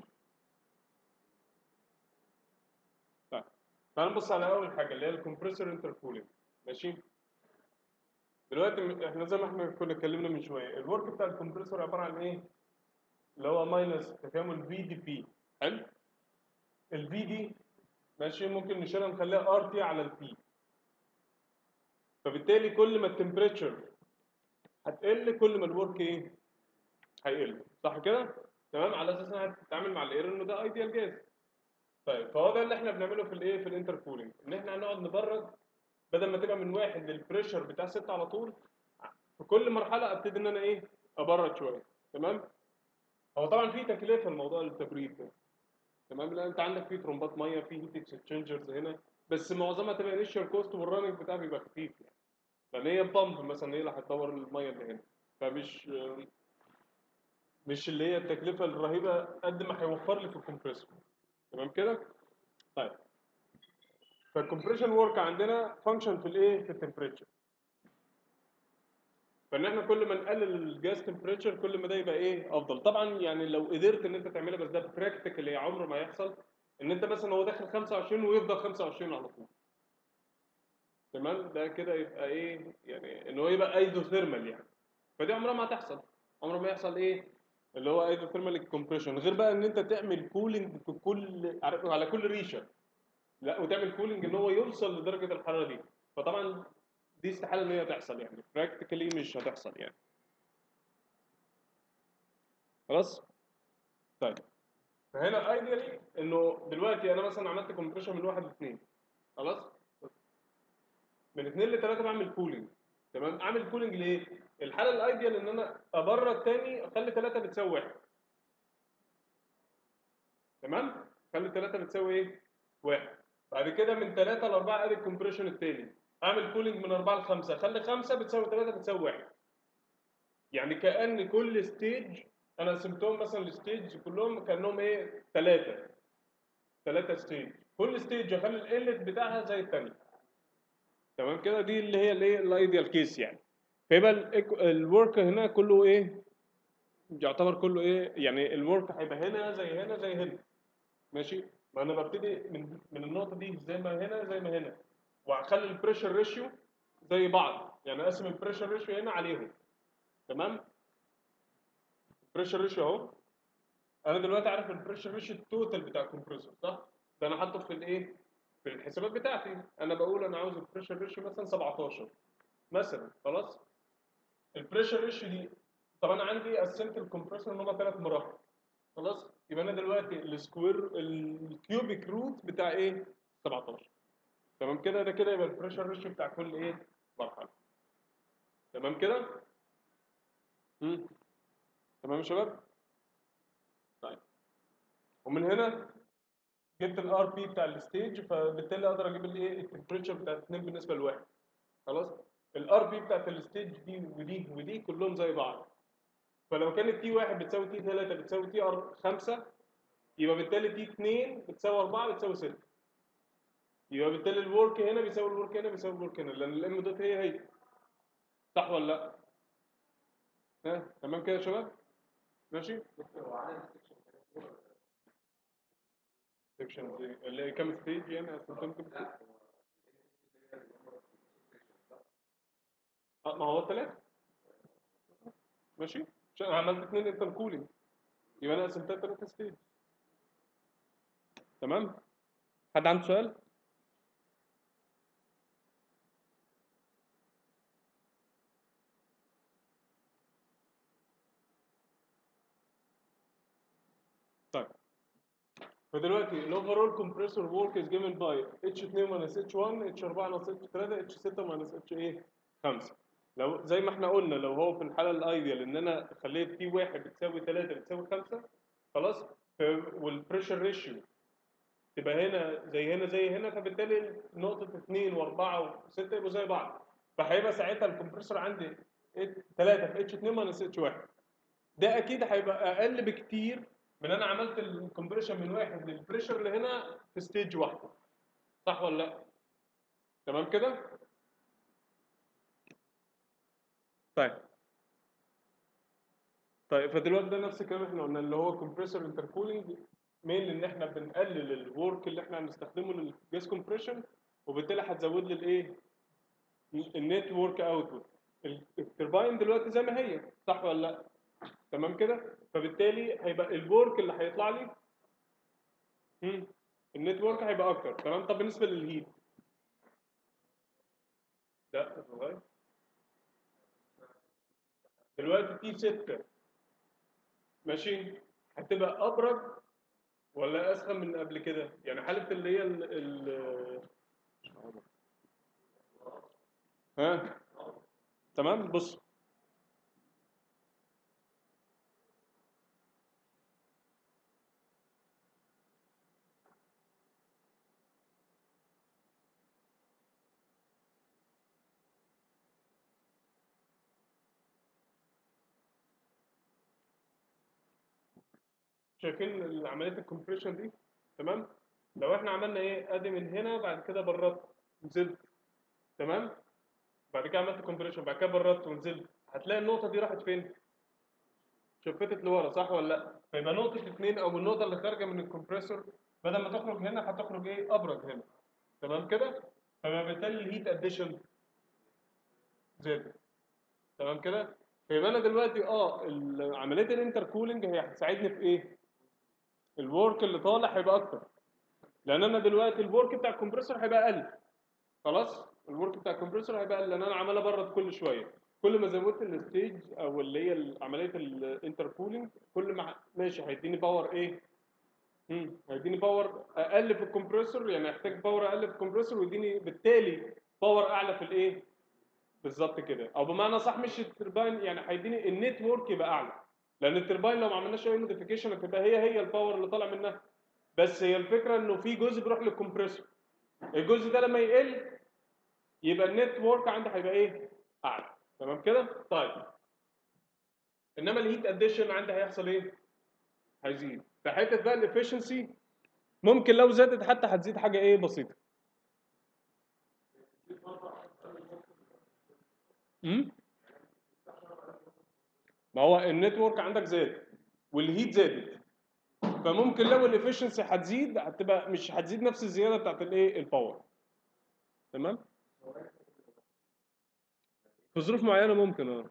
طيب تعال نبص على اول حاجه اللي هي الكمبريسور انتركولينج ماشي دلوقتي احنا زي ما احنا كنا اتكلمنا من شويه الورك بتاع الكمبريسور عباره عن ايه اللي هو ماينس تكامل في دي بي حلو الفي دي ماشي ممكن نشيلها نخليها ار تي على البي فبالتالي كل ما التمبريتشر هتقل كل ما الورك ايه هيقل صح كده تمام على اساس انها هتتعامل مع الاير انه ده ايديال جاز طيب فهو ده اللي احنا بنعمله في الايه في الانتركولينج ان احنا هنقعد نبرد بدل ما تبقى من واحد للبريشر بتاع 6 على طول في كل مرحله ابتدي ان انا ايه ابرد شويه تمام هو طبعا في تكلفه الموضوع التبريد ده تمام لان انت عندك في ترمبات ميه في هيت اكسشينجرز هنا بس معظمها تبقى انيشال كوست والرننج بتاعها بيبقى خفيف يعني لان هي بامب مثلا هي اللي هتدور الميه اللي هنا فمش مش اللي هي التكلفه الرهيبه قد ما هيوفر لي في الكمبريسور تمام كده طيب فالكمبريشن ورك عندنا فانكشن في الايه في التمبريتشر فان احنا كل ما نقلل الجاز تمبريتشر كل ما ده يبقى ايه افضل طبعا يعني لو قدرت ان انت تعملها بس ده براكتيكالي عمره ما يحصل ان انت مثلا هو داخل 25 ويفضل 25 على طول تمام ده كده يبقى ايه يعني ان هو يبقى ايزوثيرمال يعني فدي عمرها ما هتحصل عمره ما يحصل ايه اللي هو ايزوثيرمال كومبريشن غير بقى ان انت تعمل كولينج في كل على كل ريشه لا وتعمل كولينج ان هو يوصل لدرجه الحراره دي فطبعا دي استحاله ان هي تحصل يعني براكتيكالي مش هتحصل يعني خلاص طيب فهنا ايديالي انه دلوقتي انا مثلا عملت كومبريشن من واحد لاثنين خلاص من اثنين لثلاثه بعمل كولينج تمام اعمل كولينج ليه؟ الحاله الايديال ان انا ابرد تاني اخلي ثلاثه بتساوي واحد تمام؟ اخلي ثلاثه بتساوي ايه؟ واحد بعد كده من ثلاثه لاربعه ادي الكومبريشن التاني اعمل كولينج من اربعه لخمسه اخلي خمسه بتساوي ثلاثه بتساوي واحد يعني كان كل ستيج انا قسمتهم مثلا الستيج كلهم كانهم ايه؟ ثلاثه ثلاثه ستيج كل ستيج اخلي الانلت بتاعها زي الثانيه تمام كده دي اللي هي الايه الايديال كيس يعني فيبقى الورك هنا كله ايه يعتبر كله ايه يعني الورك هيبقى هنا زي هنا زي هنا ماشي ما انا ببتدي من من النقطه دي زي ما هنا زي ما هنا وهخلي البريشر ريشيو زي بعض يعني اقسم البريشر ريشيو هنا عليهم تمام البريشر ريشيو اهو انا دلوقتي عارف البريشر ريشيو التوتال بتاع الكمبريسور صح ده انا حاطه في الايه في الحسابات بتاعتي انا بقول انا عاوز البريشر ريشيو مثلا 17 مثلا خلاص البريشر ريشيو دي طب انا عندي قسمت الكمبريسور ان هم ثلاث مراحل خلاص يبقى انا دلوقتي السكوير الكيوبيك روت بتاع ايه 17 تمام كده ده كده يبقى البريشر ريشيو بتاع كل ايه مرحله تمام كده امم تمام يا شباب طيب ومن هنا جبت الار بي بتاع الستيج فبالتالي اقدر اجيب الايه التمبريتشر بتاع الاثنين بالنسبه لواحد خلاص الار بي بتاعت الستيج دي ودي ودي كلهم زي بعض فلو كانت تي 1 بتساوي تي 3 بتساوي تي 5 يبقى بالتالي تي 2 بتساوي 4 بتساوي 6 يبقى بالتالي الورك هنا بيساوي الورك هنا بيساوي الورك هنا لان الام دوت هي هي صح ولا لا؟ ها تمام كده يا شباب؟ ماشي؟ سكشن اللي هي كام ستيج يعني قسمتهم كام ستيج؟ اه ما هو ثلاثة ماشي عشان انا عملت اثنين انتر كولينج يبقى انا قسمتها ثلاثة ستيج تمام حد عنده سؤال؟ طيب فدلوقتي الاوفرول كومبريسور ورك از جيفن باي اتش 2 ماينس اتش 1 اتش 4 ماينس اتش 3 اتش 6 ماينس اتش ايه 5 لو زي ما احنا قلنا لو هو في الحاله الايديال ان انا خليت تي 1 بتساوي 3 بتساوي 5 خلاص والبريشر ريشيو تبقى هنا زي هنا زي هنا فبالتالي نقطه 2 و4 و6 يبقوا زي بعض فهيبقى ساعتها الكمبريسور عندي 3 في اتش 2 ماينس اتش 1 ده اكيد هيبقى اقل بكتير من انا عملت الكمبريشن من واحد للبريشر اللي هنا في ستيج واحده صح ولا لا تمام كده طيب طيب فدلوقتي ده نفس الكلام احنا قلنا اللي هو كومبريسور انتركولينج مين ان احنا بنقلل الورك اللي احنا هنستخدمه للجاز كومبريشن وبالتالي هتزود لي الايه النت ورك اوتبوت الترباين دلوقتي زي ما هي صح ولا لا تمام كده فبالتالي هيبقى الورك اللي هيطلع لي امم النتورك هيبقى اكتر تمام طب بالنسبه للهيت لا صغير دلوقتي تي 6 ماشي هتبقى ابرد ولا اسخن من قبل كده يعني حاله اللي هي ال ال ها تمام بص شايفين عمليه الكومبريشن دي تمام لو احنا عملنا ايه ادي من هنا بعد كده بردت نزلت تمام بعد كده عملت كومبريشن بعد كده بردت ونزلت هتلاقي النقطه دي راحت فين شفتت لورا صح ولا لا فيبقى نقطه اتنين او النقطه اللي خارجه من الكمبريسور بدل ما تخرج هنا هتخرج ايه ابرد هنا تمام كده فيبقى بالتالي الهيت اديشن زادت تمام كده فيبقى انا دلوقتي اه ال- عمليه الانتر كولينج هي هتساعدني في ايه الورك اللي طالع هيبقى اكتر لان انا دلوقتي الورك بتاع الكمبريسور هيبقى اقل خلاص الورك بتاع الكمبريسور هيبقى اقل لان انا عمال ابرد كل شويه كل ما زودت الستيج او اللي هي ال- عمليه الانتر كولينج كل ما ه- ماشي هيديني باور ايه امم هيديني باور اقل في الكمبريسور يعني هيحتاج باور اقل في الكمبريسور ويديني بالتالي باور اعلى في الايه بالظبط كده او بمعنى صح مش الترباين يعني هيديني النت ورك يبقى اعلى لان الترباين لو ما عملناش اي موديفيكيشن هتبقى هي هي الباور اللي طالع منها بس هي الفكره انه في جزء بيروح للكمبريسور الجزء ده لما يقل يبقى النت ورك عندي هيبقى ايه اعلى تمام كده طيب انما الهيت اديشن عندي هيحصل ايه هيزيد في حته بقى الافشنسي ممكن لو زادت حتى هتزيد حاجه ايه بسيطه امم ما هو النتورك عندك زاد والهيت زادت فممكن لو الافشنسي هتزيد هتبقى مش هتزيد نفس الزياده بتاعت الايه الباور تمام في ظروف معينه ممكن اه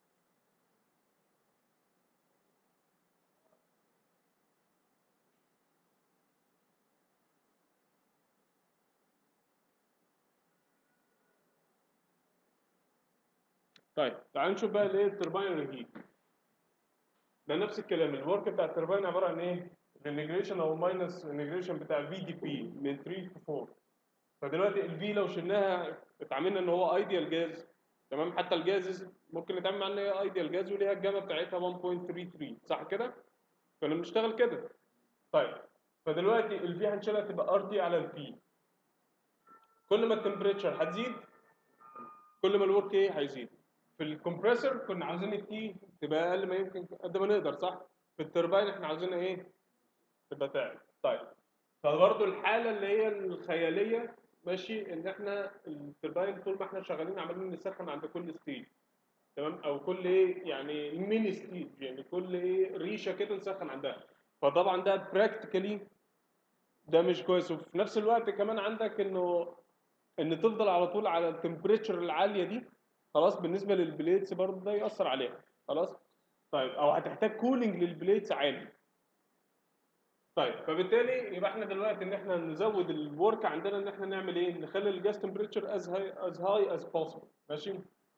طيب تعال نشوف بقى الايه الترباين ريهيت ده نفس الكلام الورك بتاع الترباين عباره عن ايه الانجريشن او ماينس انجريشن بتاع الفي دي بي من 3 to 4 فدلوقتي الفي لو شلناها اتعاملنا ان هو ايديال جاز تمام حتى الجازز ممكن نتعامل مع ان هي ايديال جاز وليها الجامعه بتاعتها 1.33 صح كده كنا بنشتغل كده طيب فدلوقتي الفي هنشيلها تبقى ار تي على البي كل ما التمبريتشر هتزيد كل ما الورك ايه هيزيد في الكمبريسور كنا عاوزين التي تبقى اقل ما يمكن قد ما نقدر صح في الترباين احنا عاوزينها ايه تبقى تعلى طيب فبرضه الحاله اللي هي الخياليه ماشي ان احنا الترباين طول ما احنا شغالين عمالين نسخن عند كل ستيج تمام او كل ايه يعني ميني ستيج يعني كل ايه ريشه كده نسخن عندها فطبعا ده براكتيكالي ده مش كويس وفي نفس الوقت كمان عندك انه ان تفضل على طول على التمبريتشر العاليه دي خلاص بالنسبه للبليتس برضه ده ياثر عليها خلاص طيب او هتحتاج كولينج للبليتس عالي طيب فبالتالي يبقى احنا دلوقتي ان احنا نزود الورك عندنا ان احنا نعمل ايه نخلي الجاز تمبريتشر از هاي از هاي از possible ماشي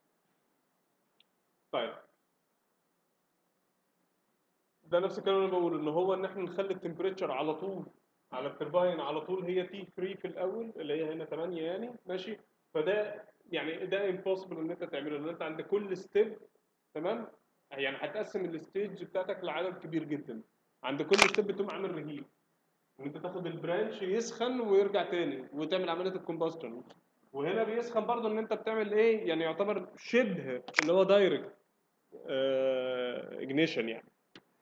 طيب ده نفس الكلام اللي انا بقوله ان هو ان احنا نخلي التمبريتشر على طول على الترباين على طول هي تي 3 في الاول اللي هي هنا 8 يعني ماشي فده يعني ده امبوسيبل ان انت تعمله لان انت عند كل ستيب تمام يعني هتقسم الستيج بتاعتك لعدد كبير جدا عند كل ستيب بتقوم عامل رهيب ان انت تاخد البرانش يسخن ويرجع تاني وتعمل عمليه الكومباستشن وهنا بيسخن برضو ان انت بتعمل ايه يعني يعتبر شبه اللي هو دايركت اجنيشن يعني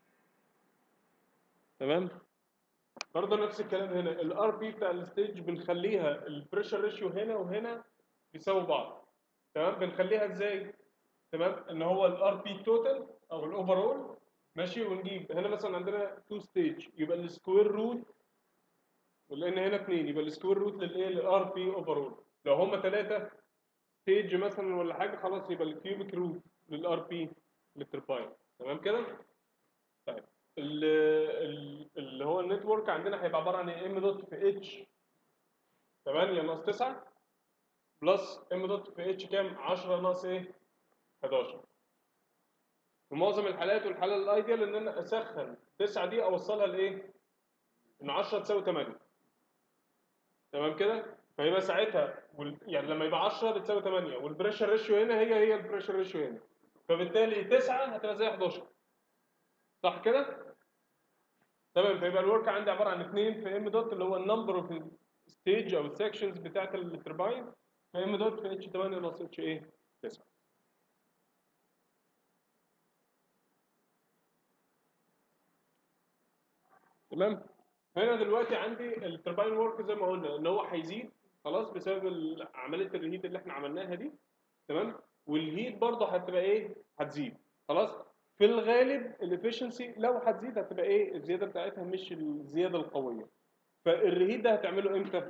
تمام برضه نفس الكلام هنا الار بي بتاع الستيج بنخليها البريشر ريشيو هنا وهنا بيساووا بعض تمام بنخليها ازاي تمام ان هو الار بي توتال او الاوفرول ماشي ونجيب هنا مثلا عندنا تو ستيج يبقى السكوير روت ولان هنا اثنين يبقى السكوير روت للايه للار بي اوفرول لو هم ثلاثه ستيج مثلا ولا حاجه خلاص يبقى الكيوبيك روت للار بي للترباين تمام كده طيب ال- ال- اللي هو النتورك عندنا هيبقى عباره عن ام دوت في اتش 8 ناقص 9 بلس ام دوت في اتش كام 10 ناقص ايه 11 في معظم الحالات والحاله الايديال ان انا اسخن 9 دي اوصلها لايه ان 10 تساوي 8 تمام كده فيبقى ساعتها وال... يعني لما يبقى 10 بتساوي 8 والبريشر ريشيو هنا هي هي البريشر ريشيو هنا فبالتالي 9 هتبقى زي 11 صح كده تمام فيبقى الورك عندي عباره عن 2 في ام دوت اللي هو النمبر اوف ستيج او السكشنز بتاعت الترباين في ام دوت في اتش 8 ناقص اتش ايه 9 تمام هنا دلوقتي عندي الترباين ورك زي ما قلنا ان هو هيزيد خلاص بسبب ال- عمليه الريهيت اللي احنا عملناها دي تمام والهيت برضه هتبقى ايه هتزيد خلاص في الغالب الافشنسي لو هتزيد هتبقى ايه الزياده بتاعتها مش الزياده القويه فالريهيت ده هتعمله امتى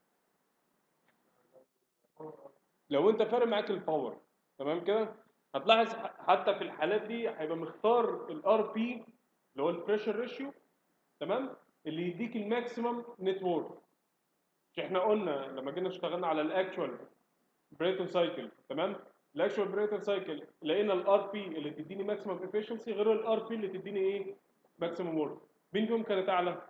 لو انت فارق معاك الباور تمام كده هتلاحظ ح- حتى في الحالات دي هيبقى مختار الار بي اللي هو البريشر ريشيو تمام اللي يديك الماكسيمم نتورك مش احنا قلنا لما جينا اشتغلنا على الاكشوال بريتون سايكل تمام الاكشوال بريتون سايكل لقينا الار بي اللي تديني ماكسيمم افشنسي غير الار بي اللي تديني ايه ماكسيمم ورك مين فيهم كانت اعلى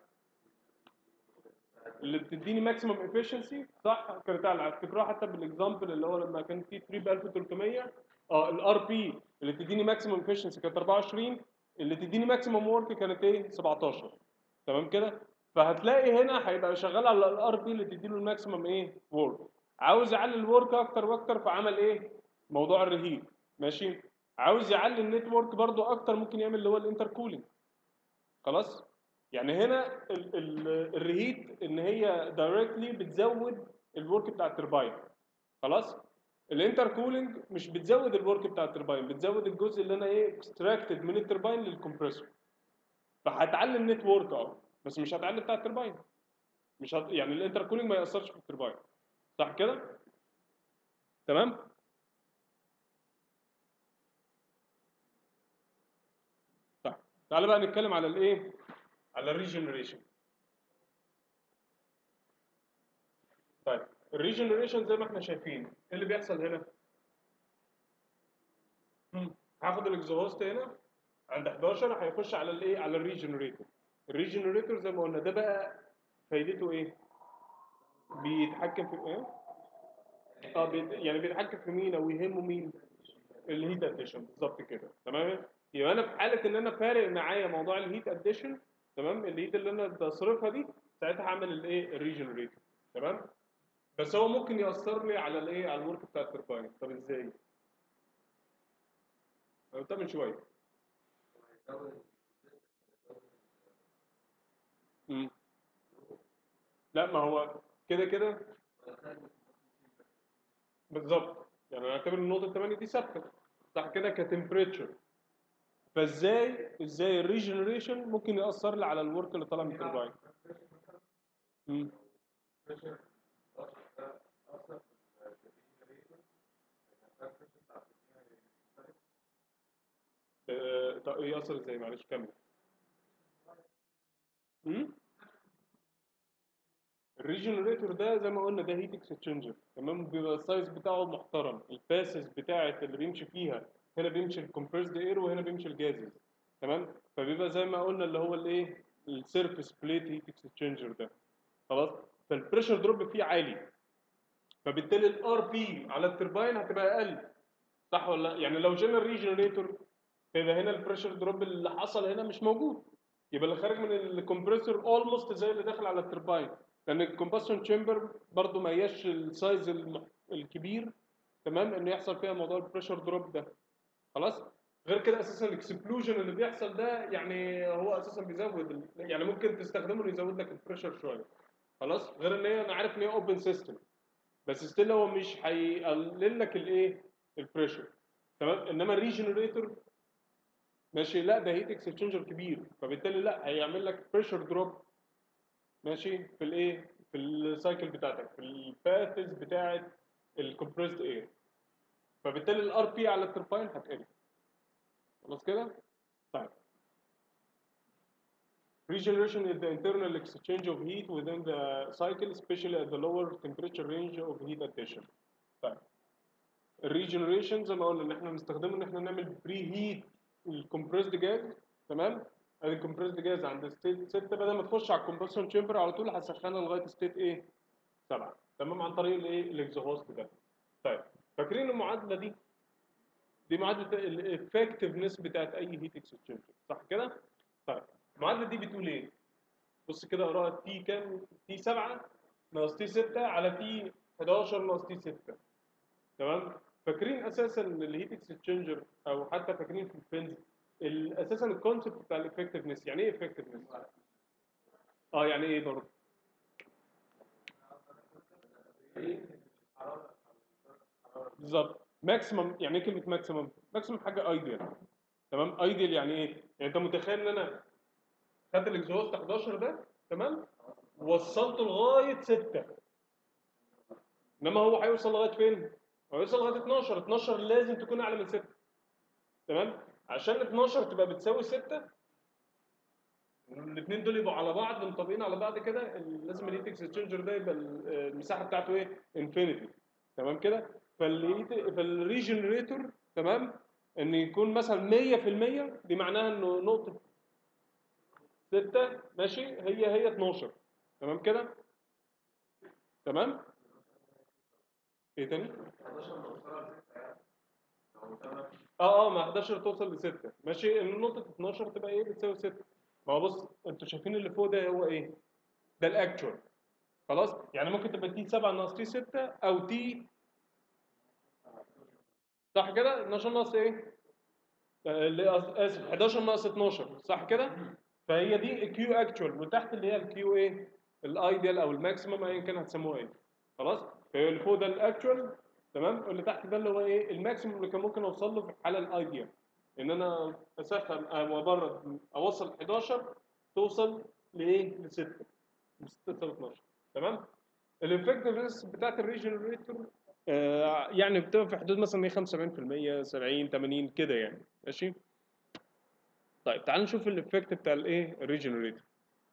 اللي بتديني ماكسيمم افشنسي صح كانت اعلى افتكروها حتى بالاكزامبل اللي هو لما كان في 3 ب 1300 اه الار بي اللي تديني ماكسيمم افشنسي كانت 24 اللي تديني ماكسيمم ورك كانت ايه 17 تمام كده فهتلاقي هنا هيبقى شغال على الار بي اللي تديله الماكسيمم ايه ورك عاوز يعلي الورك اكتر واكتر فعمل ايه موضوع الرهيب ماشي عاوز يعلي النتورك برضو اكتر ممكن يعمل اللي هو الانتر كولينج خلاص يعني هنا ال ال الريهيت ان هي دايركتلي بتزود الورك بتاع الترباين خلاص الانتر كولينج مش بتزود الورك بتاع الترباين بتزود الجزء اللي انا ايه اكستراكتد من الترباين للكمبريسور فهتعلي النت ورك اه بس مش هتعلي بتاع الترباين مش هت... يعني الانتر كولينج ما ياثرش في الترباين صح كده تمام طيب تعالى بقى نتكلم على الايه على الريجنريشن طيب الريجنريشن زي ما احنا شايفين ايه اللي بيحصل هنا مم. هاخد الاكزوست هنا عند 11 هيخش على الايه على الريجنريتور الريجنريتور زي ما قلنا ده بقى فايدته ايه بيتحكم في ايه اه بيت... يعني بيتحكم في مين او يهمه مين الهيت اديشن بالظبط كده تمام يبقى انا في حاله ان انا فارق معايا موضوع الهيت اديشن تمام الهيت اللي انا بصرفها دي ساعتها هعمل الايه الريجنريتور تمام بس هو ممكن ياثر لي على الايه على الورك بتاع الترباين طب ازاي قلتها من شويه مم. لا ما هو كده كده بالظبط يعني نعتبر النقطه 8 دي ثابته صح كده كتمبريتشر فازاي ازاي الريجنريشن ممكن ياثر لي على الورك اللي طالع من الترباين مم. آه، طب ايه ياثر ازاي معلش كمل مم؟ الريجنريتور ده زي ما قلنا ده هيت اكسشينجر تمام بيبقى السايز بتاعه محترم الباسز بتاعت اللي بيمشي فيها هنا بيمشي الكومبريسد اير وهنا بيمشي الجازز تمام فبيبقى زي ما قلنا اللي هو الايه السيرفيس بليت هيت اكسشينجر ده خلاص فالبريشر دروب فيه عالي فبالتالي الار بي على الترباين هتبقى اقل صح ولا لا يعني لو جينا الريجنريتور يبقى هنا البريشر دروب اللي حصل هنا مش موجود يبقى اللي خارج من الكمبريسور اولموست زي اللي داخل على الترباين لان الكومبشن تشامبر برضو ما هياش السايز الم- الكبير تمام انه يحصل فيها موضوع البريشر دروب ده خلاص غير كده اساسا الاكسبلوجن اللي بيحصل ده يعني هو اساسا بيزود ال- يعني ممكن تستخدمه انه يزود لك البريشر شويه خلاص غير ان هي انا عارف ان هي اوبن سيستم بس ستيل هو مش هيقلل لك الايه البريشر تمام انما الريجنريتور ماشي لا ده هيت اكسشينجر كبير فبالتالي لا هيعمل لك بريشر دروب ماشي في الايه في السايكل بتاعتك في الباثز بتاعت الكومبريسد اير فبالتالي الار بي على الترباين هتقل خلاص كده طيب Regeneration is the internal exchange of heat within the cycle, especially at the lower temperature range of heat addition. طيب الريجنريشن زي ما قلنا ان احنا بنستخدمه ان احنا نعمل بري هيت الكمبريسد جاز تمام ادي الكمبريسد جاز عند ستيت 6 بدل ما تخش على الكومبريشن تشامبر على طول هتسخنها لغايه ستيت ايه 7 تمام عن طريق الايه الاكزوست ده طيب فاكرين المعادله دي دي معادله الافكتفنس بتاعت اي هيت اكسشينجر صح كده طيب المعادله دي بتقول ايه بص كده اقراها تي كام تي 7 ناقص تي 6 على تي 11 ناقص تي 6 تمام فاكرين اساسا الهيت اكسشينجر او حتى فاكرين في الفنز ال- اساسا الكونسيبت بتاع الافكتفنس يعني ايه افكتفنس اه يعني ايه برضه بالظبط ماكسيمم يعني ايه كلمه ماكسيمم ماكسيمم حاجه ايديال تمام ايديال يعني ايه يعني انت متخيل ان انا خدت الاكزوست 11 ده تمام وصلته لغايه 6 انما هو هيوصل لغايه فين هو هيوصل لغايه 12 12 لازم تكون اعلى من 6 تمام عشان 12 تبقى بتساوي 6 الاثنين دول يبقوا على بعض مطابقين على بعض كده ال- لازم الهيت اكسشينجر ده يبقى ال- المساحه بتاعته ايه انفينيتي تمام كده فالهيت فالريجنريتور تمام ان يكون مثلا 100% دي معناها انه نقطه 6 ماشي هي هي 12 تمام كده تمام ايه تاني اه اه ما 11 توصل ل 6 ماشي ان نقطه 12 تبقى ايه بتساوي 6 ما هو بص انتوا شايفين اللي فوق ده هو ايه ده الاكتوال خلاص يعني ممكن تبقى تي 7 ناقص تي 6 او تي صح كده 12 ناقص ايه آه، اللي قصد- اسف 11 ناقص 12 صح كده فهي دي كيو اكتوال وتحت اللي هي الكيو ايه الايديال او الماكسيمم ايا كان هتسموه ايه خلاص فهي اللي فوق ده الاكتوال تمام واللي تحت ده اللي هو ايه الماكسيمم اللي كان ممكن اوصل له في الحاله الايديال ان انا اسخن أو ابرد اوصل 11 توصل لايه ل 6 من 6 ل 12 تمام الافكتفنس بتاعت الريجنريتور آه يعني بتبقى في حدود مثلا ايه 75% 70 80 كده يعني ماشي طيب تعال نشوف الافكت بتاع الايه الريجنريتور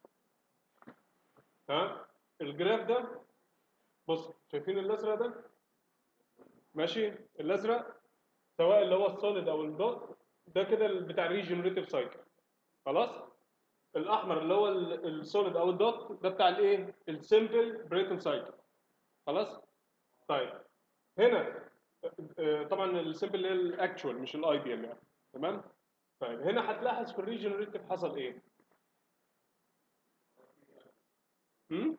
ها الجراف ده بص شايفين الازرق ده ماشي الازرق سواء اللي هو السوليد او الدوت ده كده ال- بتاع الريجنريتيف سايكل خلاص الاحمر اللي هو السوليد او الدوت ده بتاع الايه السمبل بريتن سايكل خلاص طيب هنا آه، طبعا السمبل اللي هي الاكشوال مش الايديال يعني تمام طيب هنا هتلاحظ في الريجنريتيف حصل ايه امم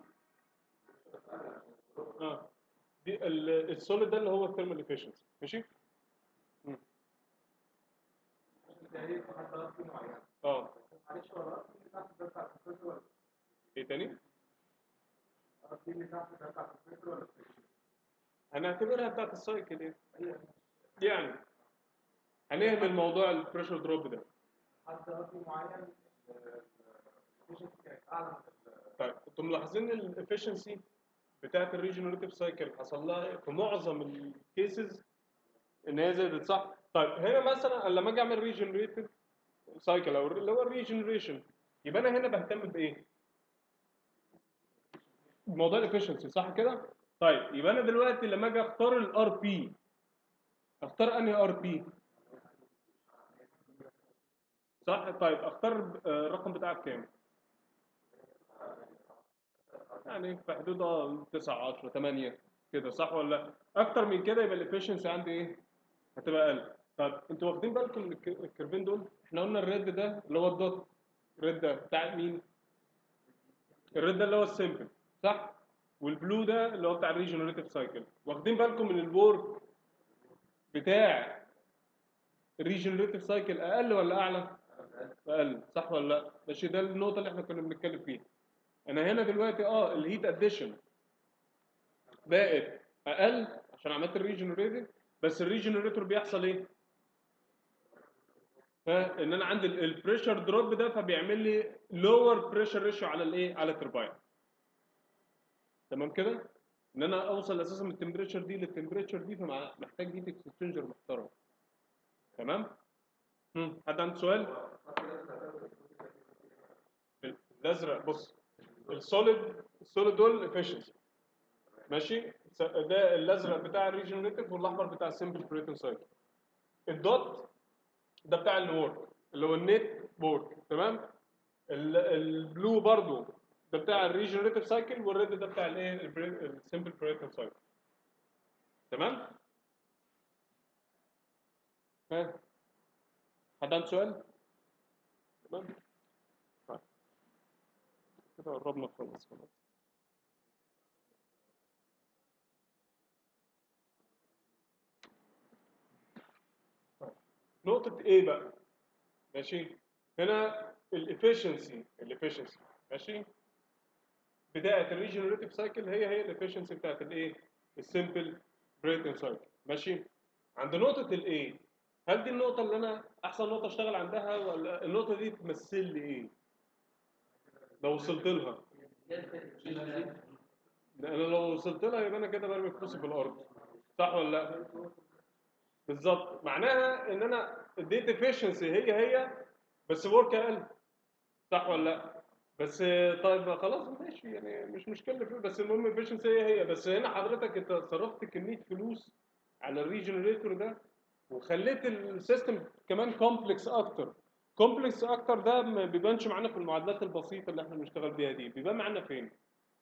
اه دي ال- السوليد ده اللي هو الثيرمال افيشنسي ماشي مم. اه ايه تاني هنعتبرها بتاعت السايكل ايه يعني هنهمل موضوع البريشر دروب ده طيب انتم ملاحظين الافشنسي بتاعت الريجنريتيف سايكل حصل لها في معظم الكيسز ان هي زادت صح؟ طيب هنا مثلا أنا لما اجي اعمل ريجنريتيف سايكل او اللي هو الريجنريشن يبقى انا هنا بهتم بايه؟ بموضوع الافشنسي صح كده؟ طيب يبقى انا دلوقتي لما اجي اختار الار بي اختار انهي ار بي؟ صح؟ طيب اختار آه، الرقم بتاعك كام؟ يعني في حدود اه 9 10 8 كده صح ولا لا؟ اكتر من كده يبقى الافشنسي عندي ايه؟ هتبقى اقل. طب انتوا واخدين بالكم من الك- الكيرفين دول؟ احنا قلنا الريد ده اللي هو الدوت الريد ده بتاع مين؟ الريد ده اللي هو السيمبل صح؟ والبلو ده اللي هو بتاع الريجنريتيف سايكل واخدين بالكم من الورك بتاع الريجنريتيف سايكل اقل ولا اعلى؟ اقل صح ولا لا؟ ماشي ده النقطة اللي احنا كنا بنتكلم فيها. انا هنا دلوقتي اه الهيت اديشن بقت اقل عشان عملت الريجنريتيف بس الريجنريتور بيحصل ايه؟ ها ان انا عندي البريشر دروب ده فبيعمل لي لور بريشر ريشيو على الايه؟ على الترباين. تمام كده؟ ان انا اوصل اساسا من التمبريتشر دي للتمبريتشر دي فمحتاج هيت اكسشينجر محترم. تمام؟ هم، حد عنده سؤال؟ الازرق بص السوليد السوليد دول افشنسي ماشي س- ده الازرق بتاع الريجنريتيف والاحمر بتاع السمبل بريتن سايكل الدوت ده بتاع الورك اللي هو النت وورك تمام ال- البلو برضو ده بتاع الريجنريتيف سايكل والريد ده بتاع الايه السمبل بريتن سايكل تمام ها حد عنده سؤال تمام طيب. كده قربنا نخلص خلاص طيب. نقطة ايه بقى؟ ماشي؟ هنا الافشنسي الافشنسي ماشي؟ بداية الريجنريتيف سايكل هي هي الافشنسي بتاعت الايه؟ السمبل بريتن سايكل ماشي؟ عند نقطه الايه هل دي النقطه اللي انا احسن نقطه اشتغل عندها ولا النقطه دي تمثل لي ايه لو وصلت لها انا لو وصلت لها يبقى انا كده برمي فلوسي في الارض صح ولا لا بالظبط معناها ان انا اديت افشنسي هي هي بس ورك اقل صح ولا لا بس طيب خلاص ماشي يعني مش مشكله فيه بس المهم افشنسي هي هي بس هنا حضرتك انت صرفت كميه فلوس على الريجنريتور ده وخليت السيستم كمان كومبلكس اكتر كومبلكس اكتر ده ما بيبانش معانا في المعادلات البسيطه اللي احنا بنشتغل بيها دي بيبان معانا فين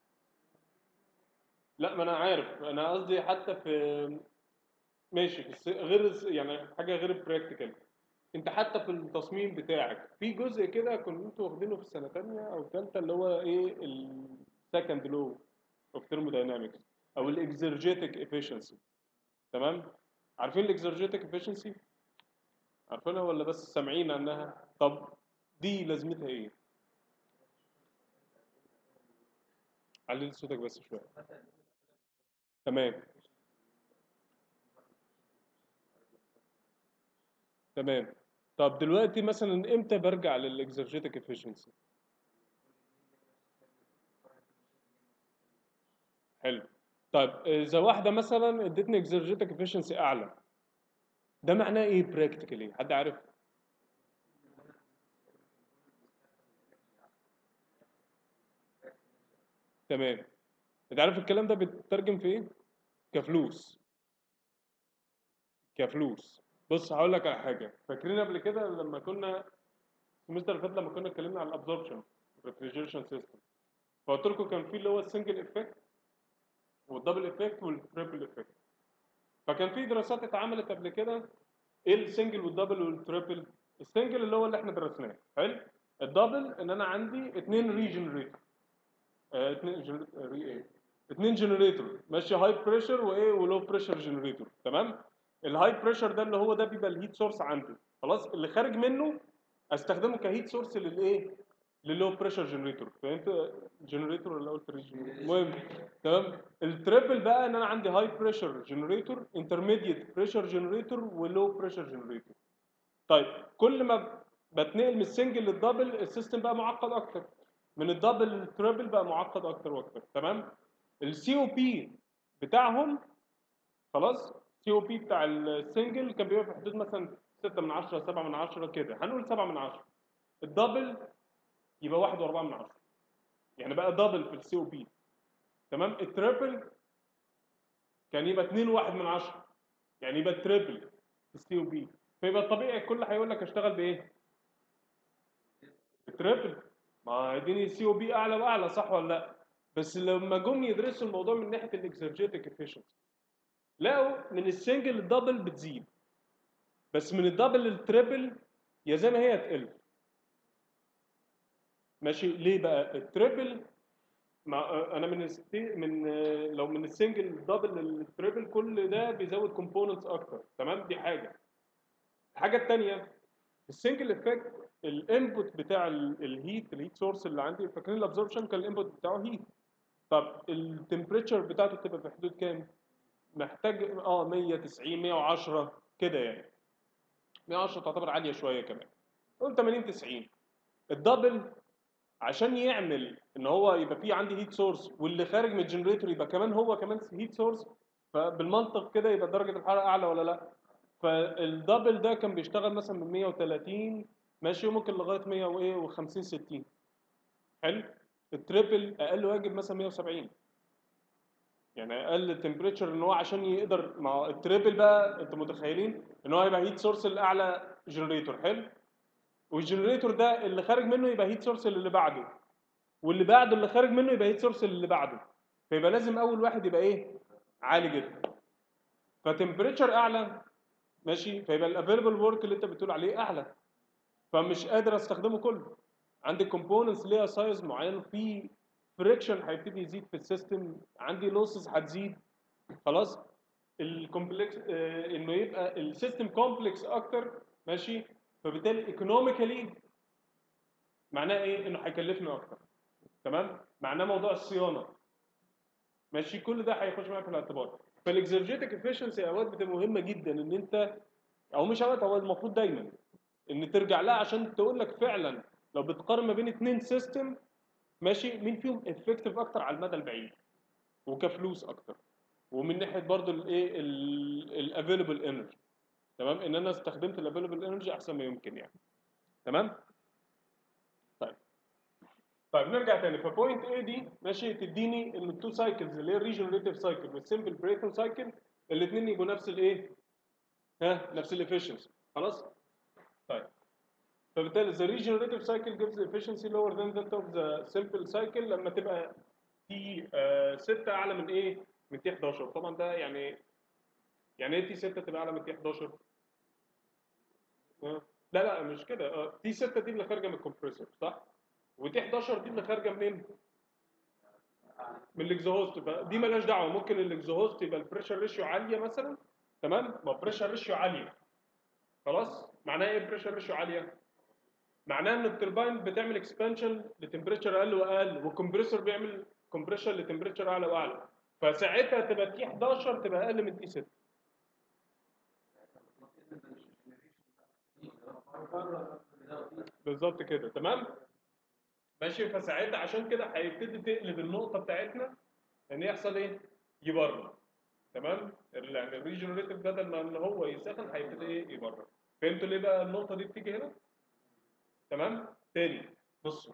لا ما انا عارف انا قصدي حتى في ماشي في الس- غير الس- يعني حاجه غير البراكتيكال انت حتى في التصميم بتاعك في جزء كده كنتوا انتوا واخدينه في السنه ثانيه او ثالثه اللي هو ايه السكند لو اوف ثيرموداينامكس او الاكزرجيتك افيشنسي تمام عارفين الاكزرجيتك افيشنسي عارفينها ولا بس سامعين عنها طب دي لازمتها ايه علي صوتك بس شويه تمام تمام طب دلوقتي مثلا امتى برجع للاكزرجيتك افيشنسي حلو طيب اذا واحده مثلا ادتني اكزرجيتك افيشنسي اعلى ده معناه ايه براكتيكالي حد عارف تمام انت عارف الكلام ده بيترجم في ايه كفلوس كفلوس بص هقول لك على حاجه فاكرين قبل كده لما كنا السمستر اللي فات لما كنا اتكلمنا عن الابزوربشن ريفريجريشن سيستم فقلت لكم كان في اللي هو السنجل افكت والدبل افكت والتريبل افكت فكان في دراسات اتعملت قبل كده ايه السنجل والدبل والتريبل السنجل اللي هو اللي احنا درسناه حلو الدبل ان انا عندي اثنين ريجنريتور آه، اثنين جن- ري ايه اثنين جنريتور ماشي هاي بريشر وايه ولو بريشر جنريتور تمام الهاي بريشر ده اللي هو ده بيبقى الهيت سورس عندي خلاص اللي خارج منه استخدمه كهيت سورس للايه للو بريشر جنريتور فهمت جنريتور ولا قلت ريجنريتور المهم تمام التريبل بقى ان انا عندي هاي بريشر جنريتور انترميديت بريشر جنريتور ولو بريشر جنريتور طيب كل ما بتنقل من السنجل للدبل السيستم بقى معقد اكتر من الدبل للتريبل بقى معقد اكتر واكتر تمام السي او بي بتاعهم خلاص سي او بي بتاع السنجل كان بيبقى في حدود مثلا 6 من 10 7 من 10 كده هنقول 7 من 10 الدبل يبقى 1 و4 من 10 يعني بقى دبل في السي او بي تمام التريبل كان يبقى 2 و1 من 10 يعني يبقى التريبل في السي او بي فيبقى الطبيعي الكل هيقول لك اشتغل بايه؟ التريبل ما يديني سي او بي اعلى واعلى صح ولا لا؟ بس لما جم يدرسوا الموضوع من ناحيه الاكسرجيتك افيشنسي لقوا من السنجل للدبل بتزيد بس من الدبل للتريبل يا زي ما هي تقل ماشي ليه بقى التريبل مع انا من الستي من لو من السنجل للدبل للتريبل كل ده بيزود كومبوننتس اكتر تمام دي حاجه الحاجه الثانيه السنجل افكت الانبوت بتاع ال- الهيت الهيت سورس اللي عندي فاكرين الابزوربشن كان الانبوت بتاعه هيت طب التمبريتشر بتاعته بتبقى في حدود كام؟ محتاج اه 190 110 كده يعني 110 تعتبر عاليه شويه كمان قول 80 90 الدبل عشان يعمل ان هو يبقى فيه عندي هيت سورس واللي خارج من الجنريتور يبقى كمان هو كمان هيت سورس فبالمنطق كده يبقى درجه الحراره اعلى ولا لا فالدبل ده كان بيشتغل مثلا من 130 ماشي وممكن لغايه 100 وايه و50 60 حلو التريبل اقل واجب مثلا 170 يعني اقل تمبريتشر ان هو عشان يقدر مع التريبل بقى انتوا متخيلين ان هو يبقى هيت سورس الاعلى جنريتور حلو والجنريتور ده اللي خارج منه يبقى هيت سورس اللي بعده واللي بعده اللي خارج منه يبقى هيت سورس اللي بعده فيبقى لازم اول واحد يبقى ايه عالي جدا فتمبريتشر اعلى ماشي فيبقى الافيلبل ورك اللي انت بتقول عليه اعلى فمش قادر استخدمه كله عندي كومبوننتس ليها سايز معين في فريكشن هيبتدي يزيد في السيستم عندي لوسز هتزيد خلاص الكومبلكس آه انه يبقى السيستم كومبلكس اكتر ماشي فبالتالي ايكونوميكالي معناه ايه انه هيكلفني اكتر تمام معناه موضوع الصيانه ماشي كل ده هيخش معايا في الاعتبار فالاكزرجيتك افشنسي اوقات بتبقى مهمه جدا ان انت او مش اوقات هو المفروض دايما ان ترجع لها عشان تقول لك فعلا لو بتقارن ما بين اتنين سيستم ماشي مين فيهم افكتيف اكتر على المدى البعيد وكفلوس اكتر ومن ناحيه برضو الايه الافيلبل انرجي تمام ان انا استخدمت الافيلبل انرجي احسن ما يمكن يعني تمام طيب طيب نرجع تاني فبوينت A دي ماشي تديني ان التو سايكلز اللي هي الريجنريتيف سايكل والسمبل بريتون سايكل الاثنين يبقوا نفس الايه؟ ها نفس الافشنسي خلاص؟ طيب فبالتالي the regenerative cycle gives the efficiency lower than that of the simple cycle لما تبقى تي 6 اعلى من ايه؟ من تي 11 طبعا ده يعني يعني ايه تي 6 تبقى اعلى من تي 11 آه. لا لا مش كده آه، تي 6 دي اللي خارجه من الكمبريسور صح وتي 11 دي اللي خارجه منين من الاكزوست فدي مالهاش دعوه ممكن الاكزوست يبقى البريشر ريشيو عاليه مثلا تمام ما بريشر ريشيو عاليه خلاص معناها ايه بريشر ريشيو عاليه معناه ان الترباين بتعمل اكسبانشن لتمبريتشر اقل واقل والكمبريسور بيعمل كومبريشن لتمبريتشر اعلى واعلى فساعتها تبقى تي 11 تبقى اقل من تي 6 بالظبط كده تمام ماشي فساعتها عشان كده هيبتدي تقلب النقطه بتاعتنا ان يحصل ايه يبرد تمام يعني الريجنريتيف بدل ما ان هو يسخن هيبتدي ايه يبرد فهمتوا ليه بقى النقطه دي بتيجي هنا تمام تاني بصوا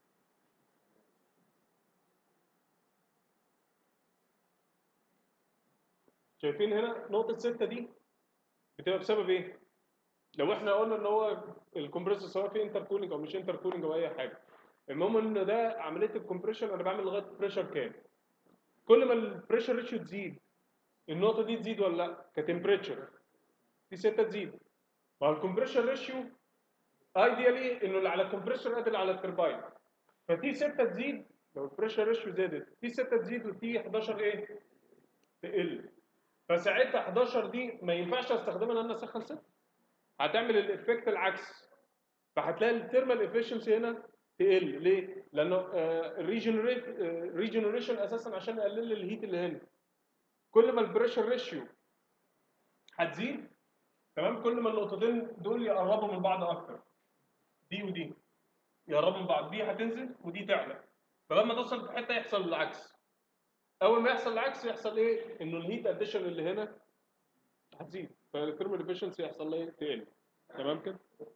شايفين هنا نقطة ستة دي بتبقى بسبب ايه؟ لو احنا قلنا ان هو الكمبريسور سواء في انتر كولينج او مش انتر كولينج او اي حاجة المهم ان ده عملية الكمبريشن انا بعمل لغاية بريشر كام؟ كل ما البريشر ريشيو تزيد النقطة دي تزيد ولا لا؟ كتمبريتشر دي 6 تزيد ما هو الكمبريشن ريشيو ايديالي انه اللي على الكمبريسور قد اللي على الترباين فتي 6 تزيد لو البريشر ريشيو زادت تي 6 تزيد وتي 11 ايه؟ تقل فساعتها 11 دي ما ينفعش استخدمها ان انا اسخن 6 هتعمل الايفكت العكس فهتلاقي الثيرمال افشنسي هنا تقل ليه؟ لانه الريجنريشن اساسا عشان اقلل الهيت اللي هنا كل ما البريشر ريشيو هتزيد تمام كل ما النقطتين دول يقربوا من بعض اكتر دي ودي يقربوا من بعض دي هتنزل ودي تعلى فلما توصل في حته يحصل العكس اول ما يحصل العكس يحصل ايه انه الهيت اديشن اللي هنا هتزيد فالثيرمال افشنسي يحصل لها ايه تقل تمام كده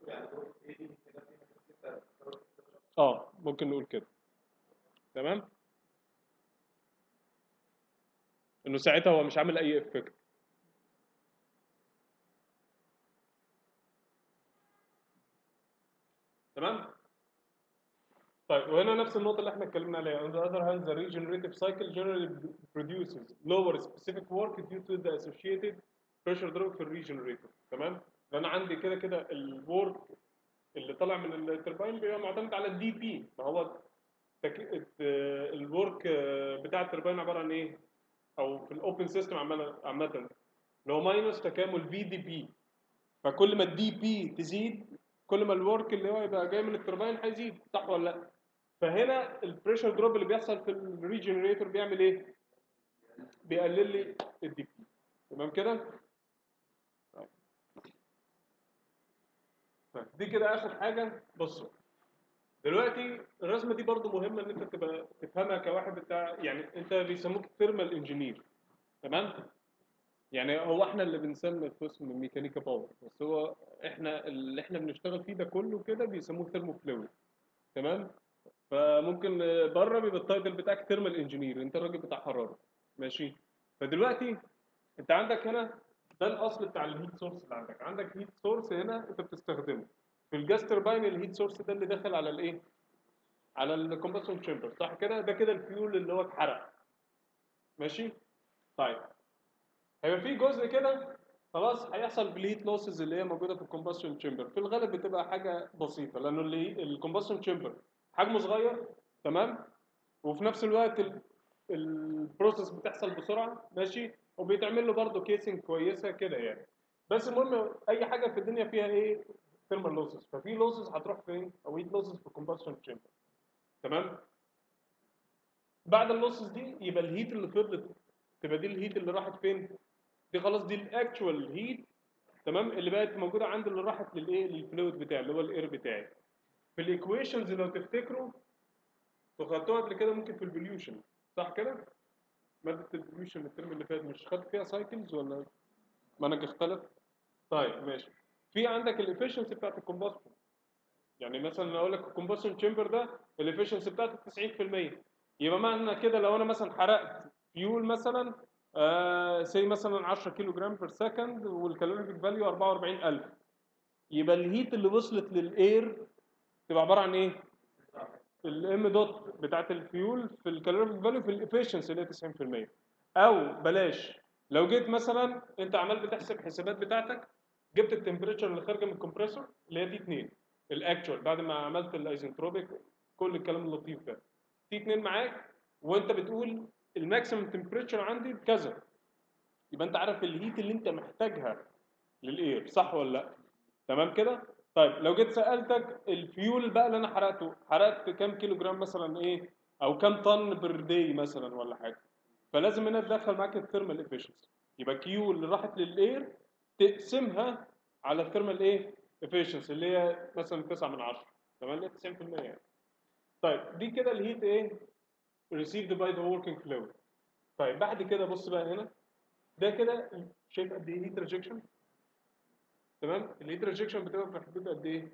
اه ممكن نقول كده تمام انه ساعتها هو مش عامل اي افكت تمام طيب وهنا نفس النقطة اللي احنا اتكلمنا عليها on the other hand the regenerative cycle generally produces lower specific work due to the associated pressure drop في الريجنريتور تمام فانا عندي كده كده الورك اللي طالع من التربين بيبقى معتمد على الدي بي ما هو تك... الورك بتاع التربين عبارة عن ايه او في الاوبن سيستم عامة عامة اللي هو ماينس تكامل في دي بي فكل ما الدي بي تزيد كل ما الورك اللي هو يبقى جاي من التربين هيزيد صح ولا لا؟ فهنا البريشر دروب اللي بيحصل في الريجنريتور بيعمل ايه؟ بيقلل لي الدي بي تمام كده؟ طيب. طيب دي كده اخر حاجه بصوا دلوقتي الرسمه دي برضو مهمه ان انت تبقى تفهمها كواحد بتاع يعني انت بيسموك ثيرمال انجينير تمام؟ يعني هو احنا اللي بنسمي قسم ميكانيكا باور بس هو احنا اللي احنا بنشتغل فيه ده كله كده بيسموه ثيرمو فلويد تمام فممكن بره بيبقى التايتل بتاعك ثيرمال انجينير انت الراجل بتاع حراره ماشي فدلوقتي انت عندك هنا ده الاصل بتاع الهيت سورس اللي عندك عندك هيت سورس هنا انت بتستخدمه في الجاز ترباين الهيت سورس ده اللي داخل على الايه على الكومبشن تشامبر صح كده ده كده الفيول اللي هو اتحرق ماشي طيب هيبقى في جزء كده خلاص هيحصل بالهيت لوسز اللي هي موجوده في الكومبشن تشامبر في الغالب بتبقى حاجه بسيطه لانه اللي الكومبشن تشامبر حجمه صغير تمام وفي نفس الوقت البروسيس بتحصل بسرعه ماشي وبيتعمل له برضه كيسنج كويسه كده يعني بس المهم اي حاجه في الدنيا فيها ايه ثيرمال لوسز ففي لوسز هتروح فين او هيت لوسز في الكومبشن تشامبر تمام بعد اللوسز دي يبقى الهيت اللي فضلت تبقى دي الهيت اللي راحت فين دي خلاص دي الاكشوال هيت تمام اللي بقت موجوده عندي اللي راحت للايه للفلويد بتاعي اللي هو الاير بتاعي في الايكويشنز لو تفتكروا انتوا خدتوها قبل كده ممكن في البوليوشن صح كده ماده البوليوشن الترم اللي فات مش خدت فيها سايكلز ولا منهج اختلف طيب ماشي في عندك الافشنسي بتاعت الكومبشن يعني مثلا اقول لك الكومبشن تشامبر ده الافشنسي بتاعته 90% يبقى معنى كده لو انا مثلا حرقت فيول مثلا آه سي مثلا 10 كيلو جرام بير سكند والكالوريفيك فاليو 44000 يبقى الهيت اللي وصلت للاير تبقى عباره عن ايه؟ الام دوت بتاعت الفيول في الكالوريفيك فاليو في الافشنسي اللي هي 90% او بلاش لو جيت مثلا انت عمال بتحسب حسابات بتاعتك جبت التمبريتشر اللي خارجه من الكمبريسور اللي هي تي 2 الاكشوال بعد ما عملت الايزنتروبيك كل الكلام اللطيف ده تي 2 معاك وانت بتقول الماكسيمم تمبريتشر عندي بكذا يبقى انت عارف الهيت اللي انت محتاجها للاير صح ولا لا تمام كده طيب لو جيت سالتك الفيول بقى اللي انا حرقته حرقت كام كيلو جرام مثلا ايه او كام طن بير داي مثلا ولا حاجه فلازم هنا تدخل معاك الثيرمال افشنسي يبقى كيو اللي راحت للاير تقسمها على الثيرمال ايه افشنسي اللي هي مثلا 9 من 10 تمام اللي هي 90% يعني طيب دي كده الهيت ايه received by the working fluid طيب بعد كده بص بقى هنا ده كده شايف قد ايه هيت ريجكشن تمام الهيت ريجكشن بتبقى في حدود قد ايه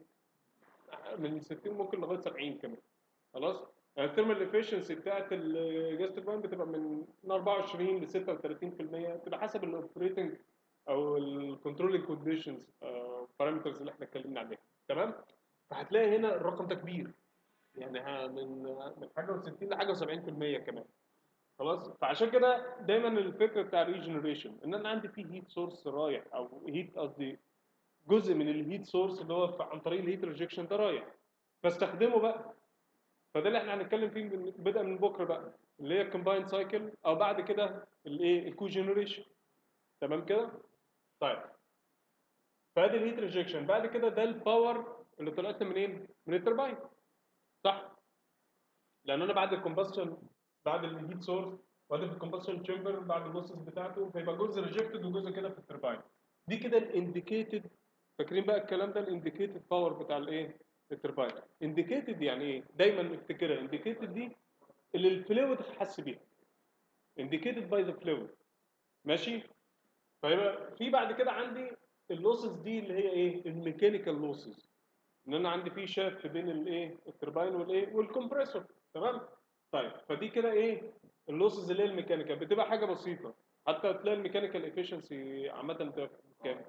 من 60 ممكن لغايه 70 كمان خلاص يعني الثيرمال افشنسي بتاعت الجاز توربين بتبقى من 24 ل 36% بتبقى حسب الاوبريتنج او الكنترولينج كونديشنز بارامترز اللي احنا اتكلمنا عليها تمام فهتلاقي هنا الرقم ده كبير يعني ها- من من حاجه و60 لحاجه و70% كمان خلاص فعشان كده دايما الفكره بتاع الريجنريشن ان انا عندي فيه هيت سورس رايح او هيت قصدي جزء من الهيت سورس اللي هو في- عن طريق الهيت ريجكشن ده رايح فاستخدمه بقى فده اللي احنا هنتكلم فيه من- بدءا من بكره بقى اللي هي الكومبايند سايكل او بعد كده الايه الكو جنريشن تمام كده طيب فادي الهيت ريجكشن بعد كده ده الباور اللي طلعت لي منين من الترباين صح لان انا بعد الكومبشن بعد الهيت سورس وادي في الكومبشن تشامبر بعد اللوسز بتاعته فيبقى جزء ريجكتد وجزء كده في الترباين دي كده الانديكيتد فاكرين بقى الكلام ده الانديكيتد باور بتاع الايه الترباين انديكيتد يعني ايه دايما افتكرها انديكيتد دي اللي الفلويد حس بيها indicated by the fluid ماشي فيبقى في بعد كده عندي اللوسز دي اللي هي ايه الميكانيكال لوسز ان انا عندي في شاف بين الايه الترباين والايه والكمبريسور تمام طيب فدي كده ايه اللوسز اللي هي الميكانيكال بتبقى حاجه بسيطه حتى تلاقي الميكانيكال افشنسي عامه بتبقى كام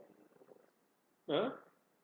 ها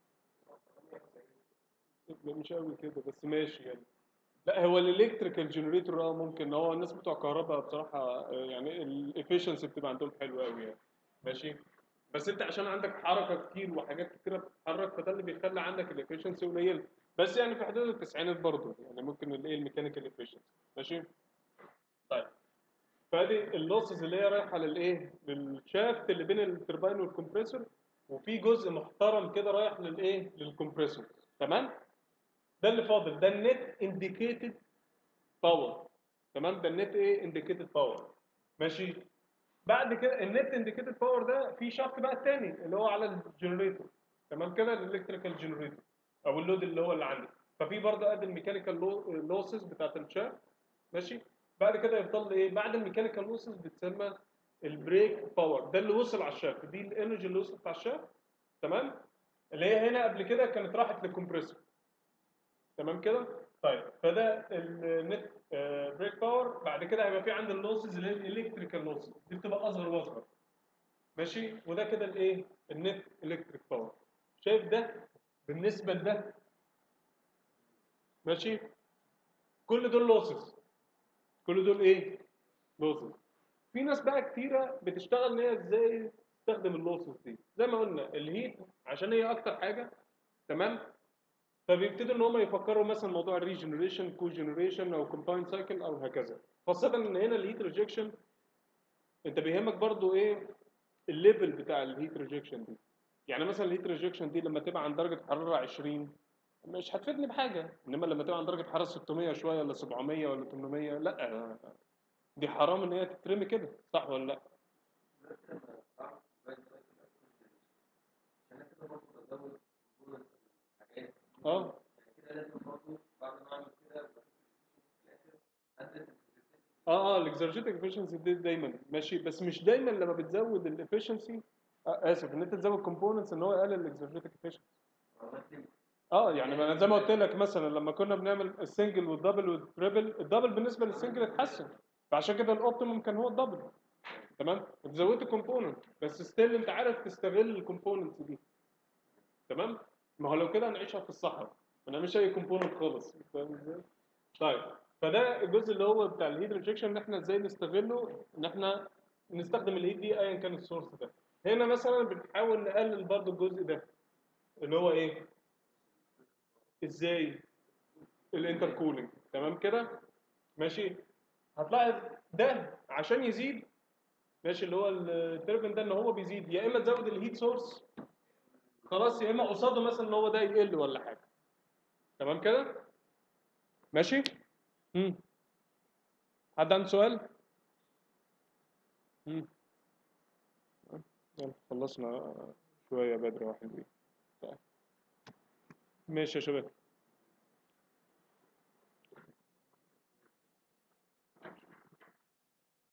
مش قوي كده بس ماشي يعني لا هو الالكتريكال جنريتور اه ممكن هو الناس بتوع كهرباء بصراحه آه، يعني الافشنسي بتبقى عندهم حلوه قوي يعني ماشي بس انت عشان عندك حركه كتير وحاجات كتيره بتتحرك فده اللي بيخلي عندك الافشنسي قليل بس يعني في حدود التسعينات برضه يعني ممكن الايه الميكانيكال افشنسي ماشي طيب فادي اللوسز اللي هي رايحه للايه للشافت اللي بين الترباين والكمبريسور وفي جزء محترم كده رايح للايه للكمبريسور تمام ده اللي فاضل ده النت انديكيتد باور تمام ده النت ايه انديكيتد باور ماشي بعد كده النت انديكيتد باور ده في شافت بقى الثاني اللي هو على الجنريتور تمام كده الالكتريكال جنريتور او اللود اللي هو اللي عندي ففي برضه ادي الميكانيكال لوسز بتاعت الشافت ماشي بعد كده يفضل لي ايه بعد الميكانيكال لوسز بتسمى البريك باور ده اللي وصل على الشافت دي الانرجي اللي وصلت على الشافت تمام اللي هي هنا قبل كده كانت راحت للكمبريسور تمام كده طيب فده النت بريك باور بعد كده هيبقى في عندي اللوسز اللي هي الالكتريكال لوسز دي بتبقى اصغر واصغر ماشي وده كده الايه النت الكتريك باور شايف ده بالنسبه لده ماشي كل دول لوسز كل دول ايه لوسز في ناس بقى كتيره بتشتغل ان هي ازاي تستخدم اللوسز دي زي ما قلنا الهيت عشان هي اكتر حاجه تمام فبيبتدوا ان هم يفكروا مثلا موضوع الريجنريشن كو جنريشن او كومباين سايكل او هكذا خاصه ان هنا الهيت ريجكشن انت بيهمك برضو ايه الليفل بتاع الهيت ريجكشن دي يعني مثلا الهيت ريجكشن دي لما تبقى عند درجه حراره 20 مش هتفيدني بحاجه انما لما تبقى عند درجه حراره 600 شويه ولا 700 ولا 800 لا دي حرام ان هي تترمي كده صح ولا لا اه اه اه الاكزرجيتك افشنسي دي دايما ماشي بس مش دايما لما بتزود الافشنسي آه اسف ان انت تزود كومبوننتس ان هو يقلل الاكزرجيتك افشنسي اه يعني ما انا زي ما قلت لك مثلا لما كنا بنعمل السنجل والدبل والتريبل الدبل بالنسبه للسنجل اتحسن فعشان كده الاوبتيموم كان هو الدبل تمام انت زودت كومبوننت بس ستيل انت عارف تستغل الكومبوننتس دي تمام ما هو لو كده هنعيشها في الصحراء ما نعملش اي كومبوننت خالص فاهم ازاي طيب فده الجزء اللي هو بتاع الهيت ريجكشن ان احنا ازاي نستغله ان احنا نستخدم الهيت دي ايا كان السورس ده هنا مثلا بنحاول نقلل برضو الجزء ده اللي هو ايه ازاي الانتر كولينج تمام كده ماشي هتلاحظ ده عشان يزيد ماشي اللي هو التربن ده ان هو بيزيد يا اما تزود الهيت سورس خلاص يا اما قصاده مثلا ان هو ده يقل ولا حاجه تمام كده ماشي امم حد عنده سؤال امم يلا خلصنا شويه بدري واحد طيب ماشي يا شباب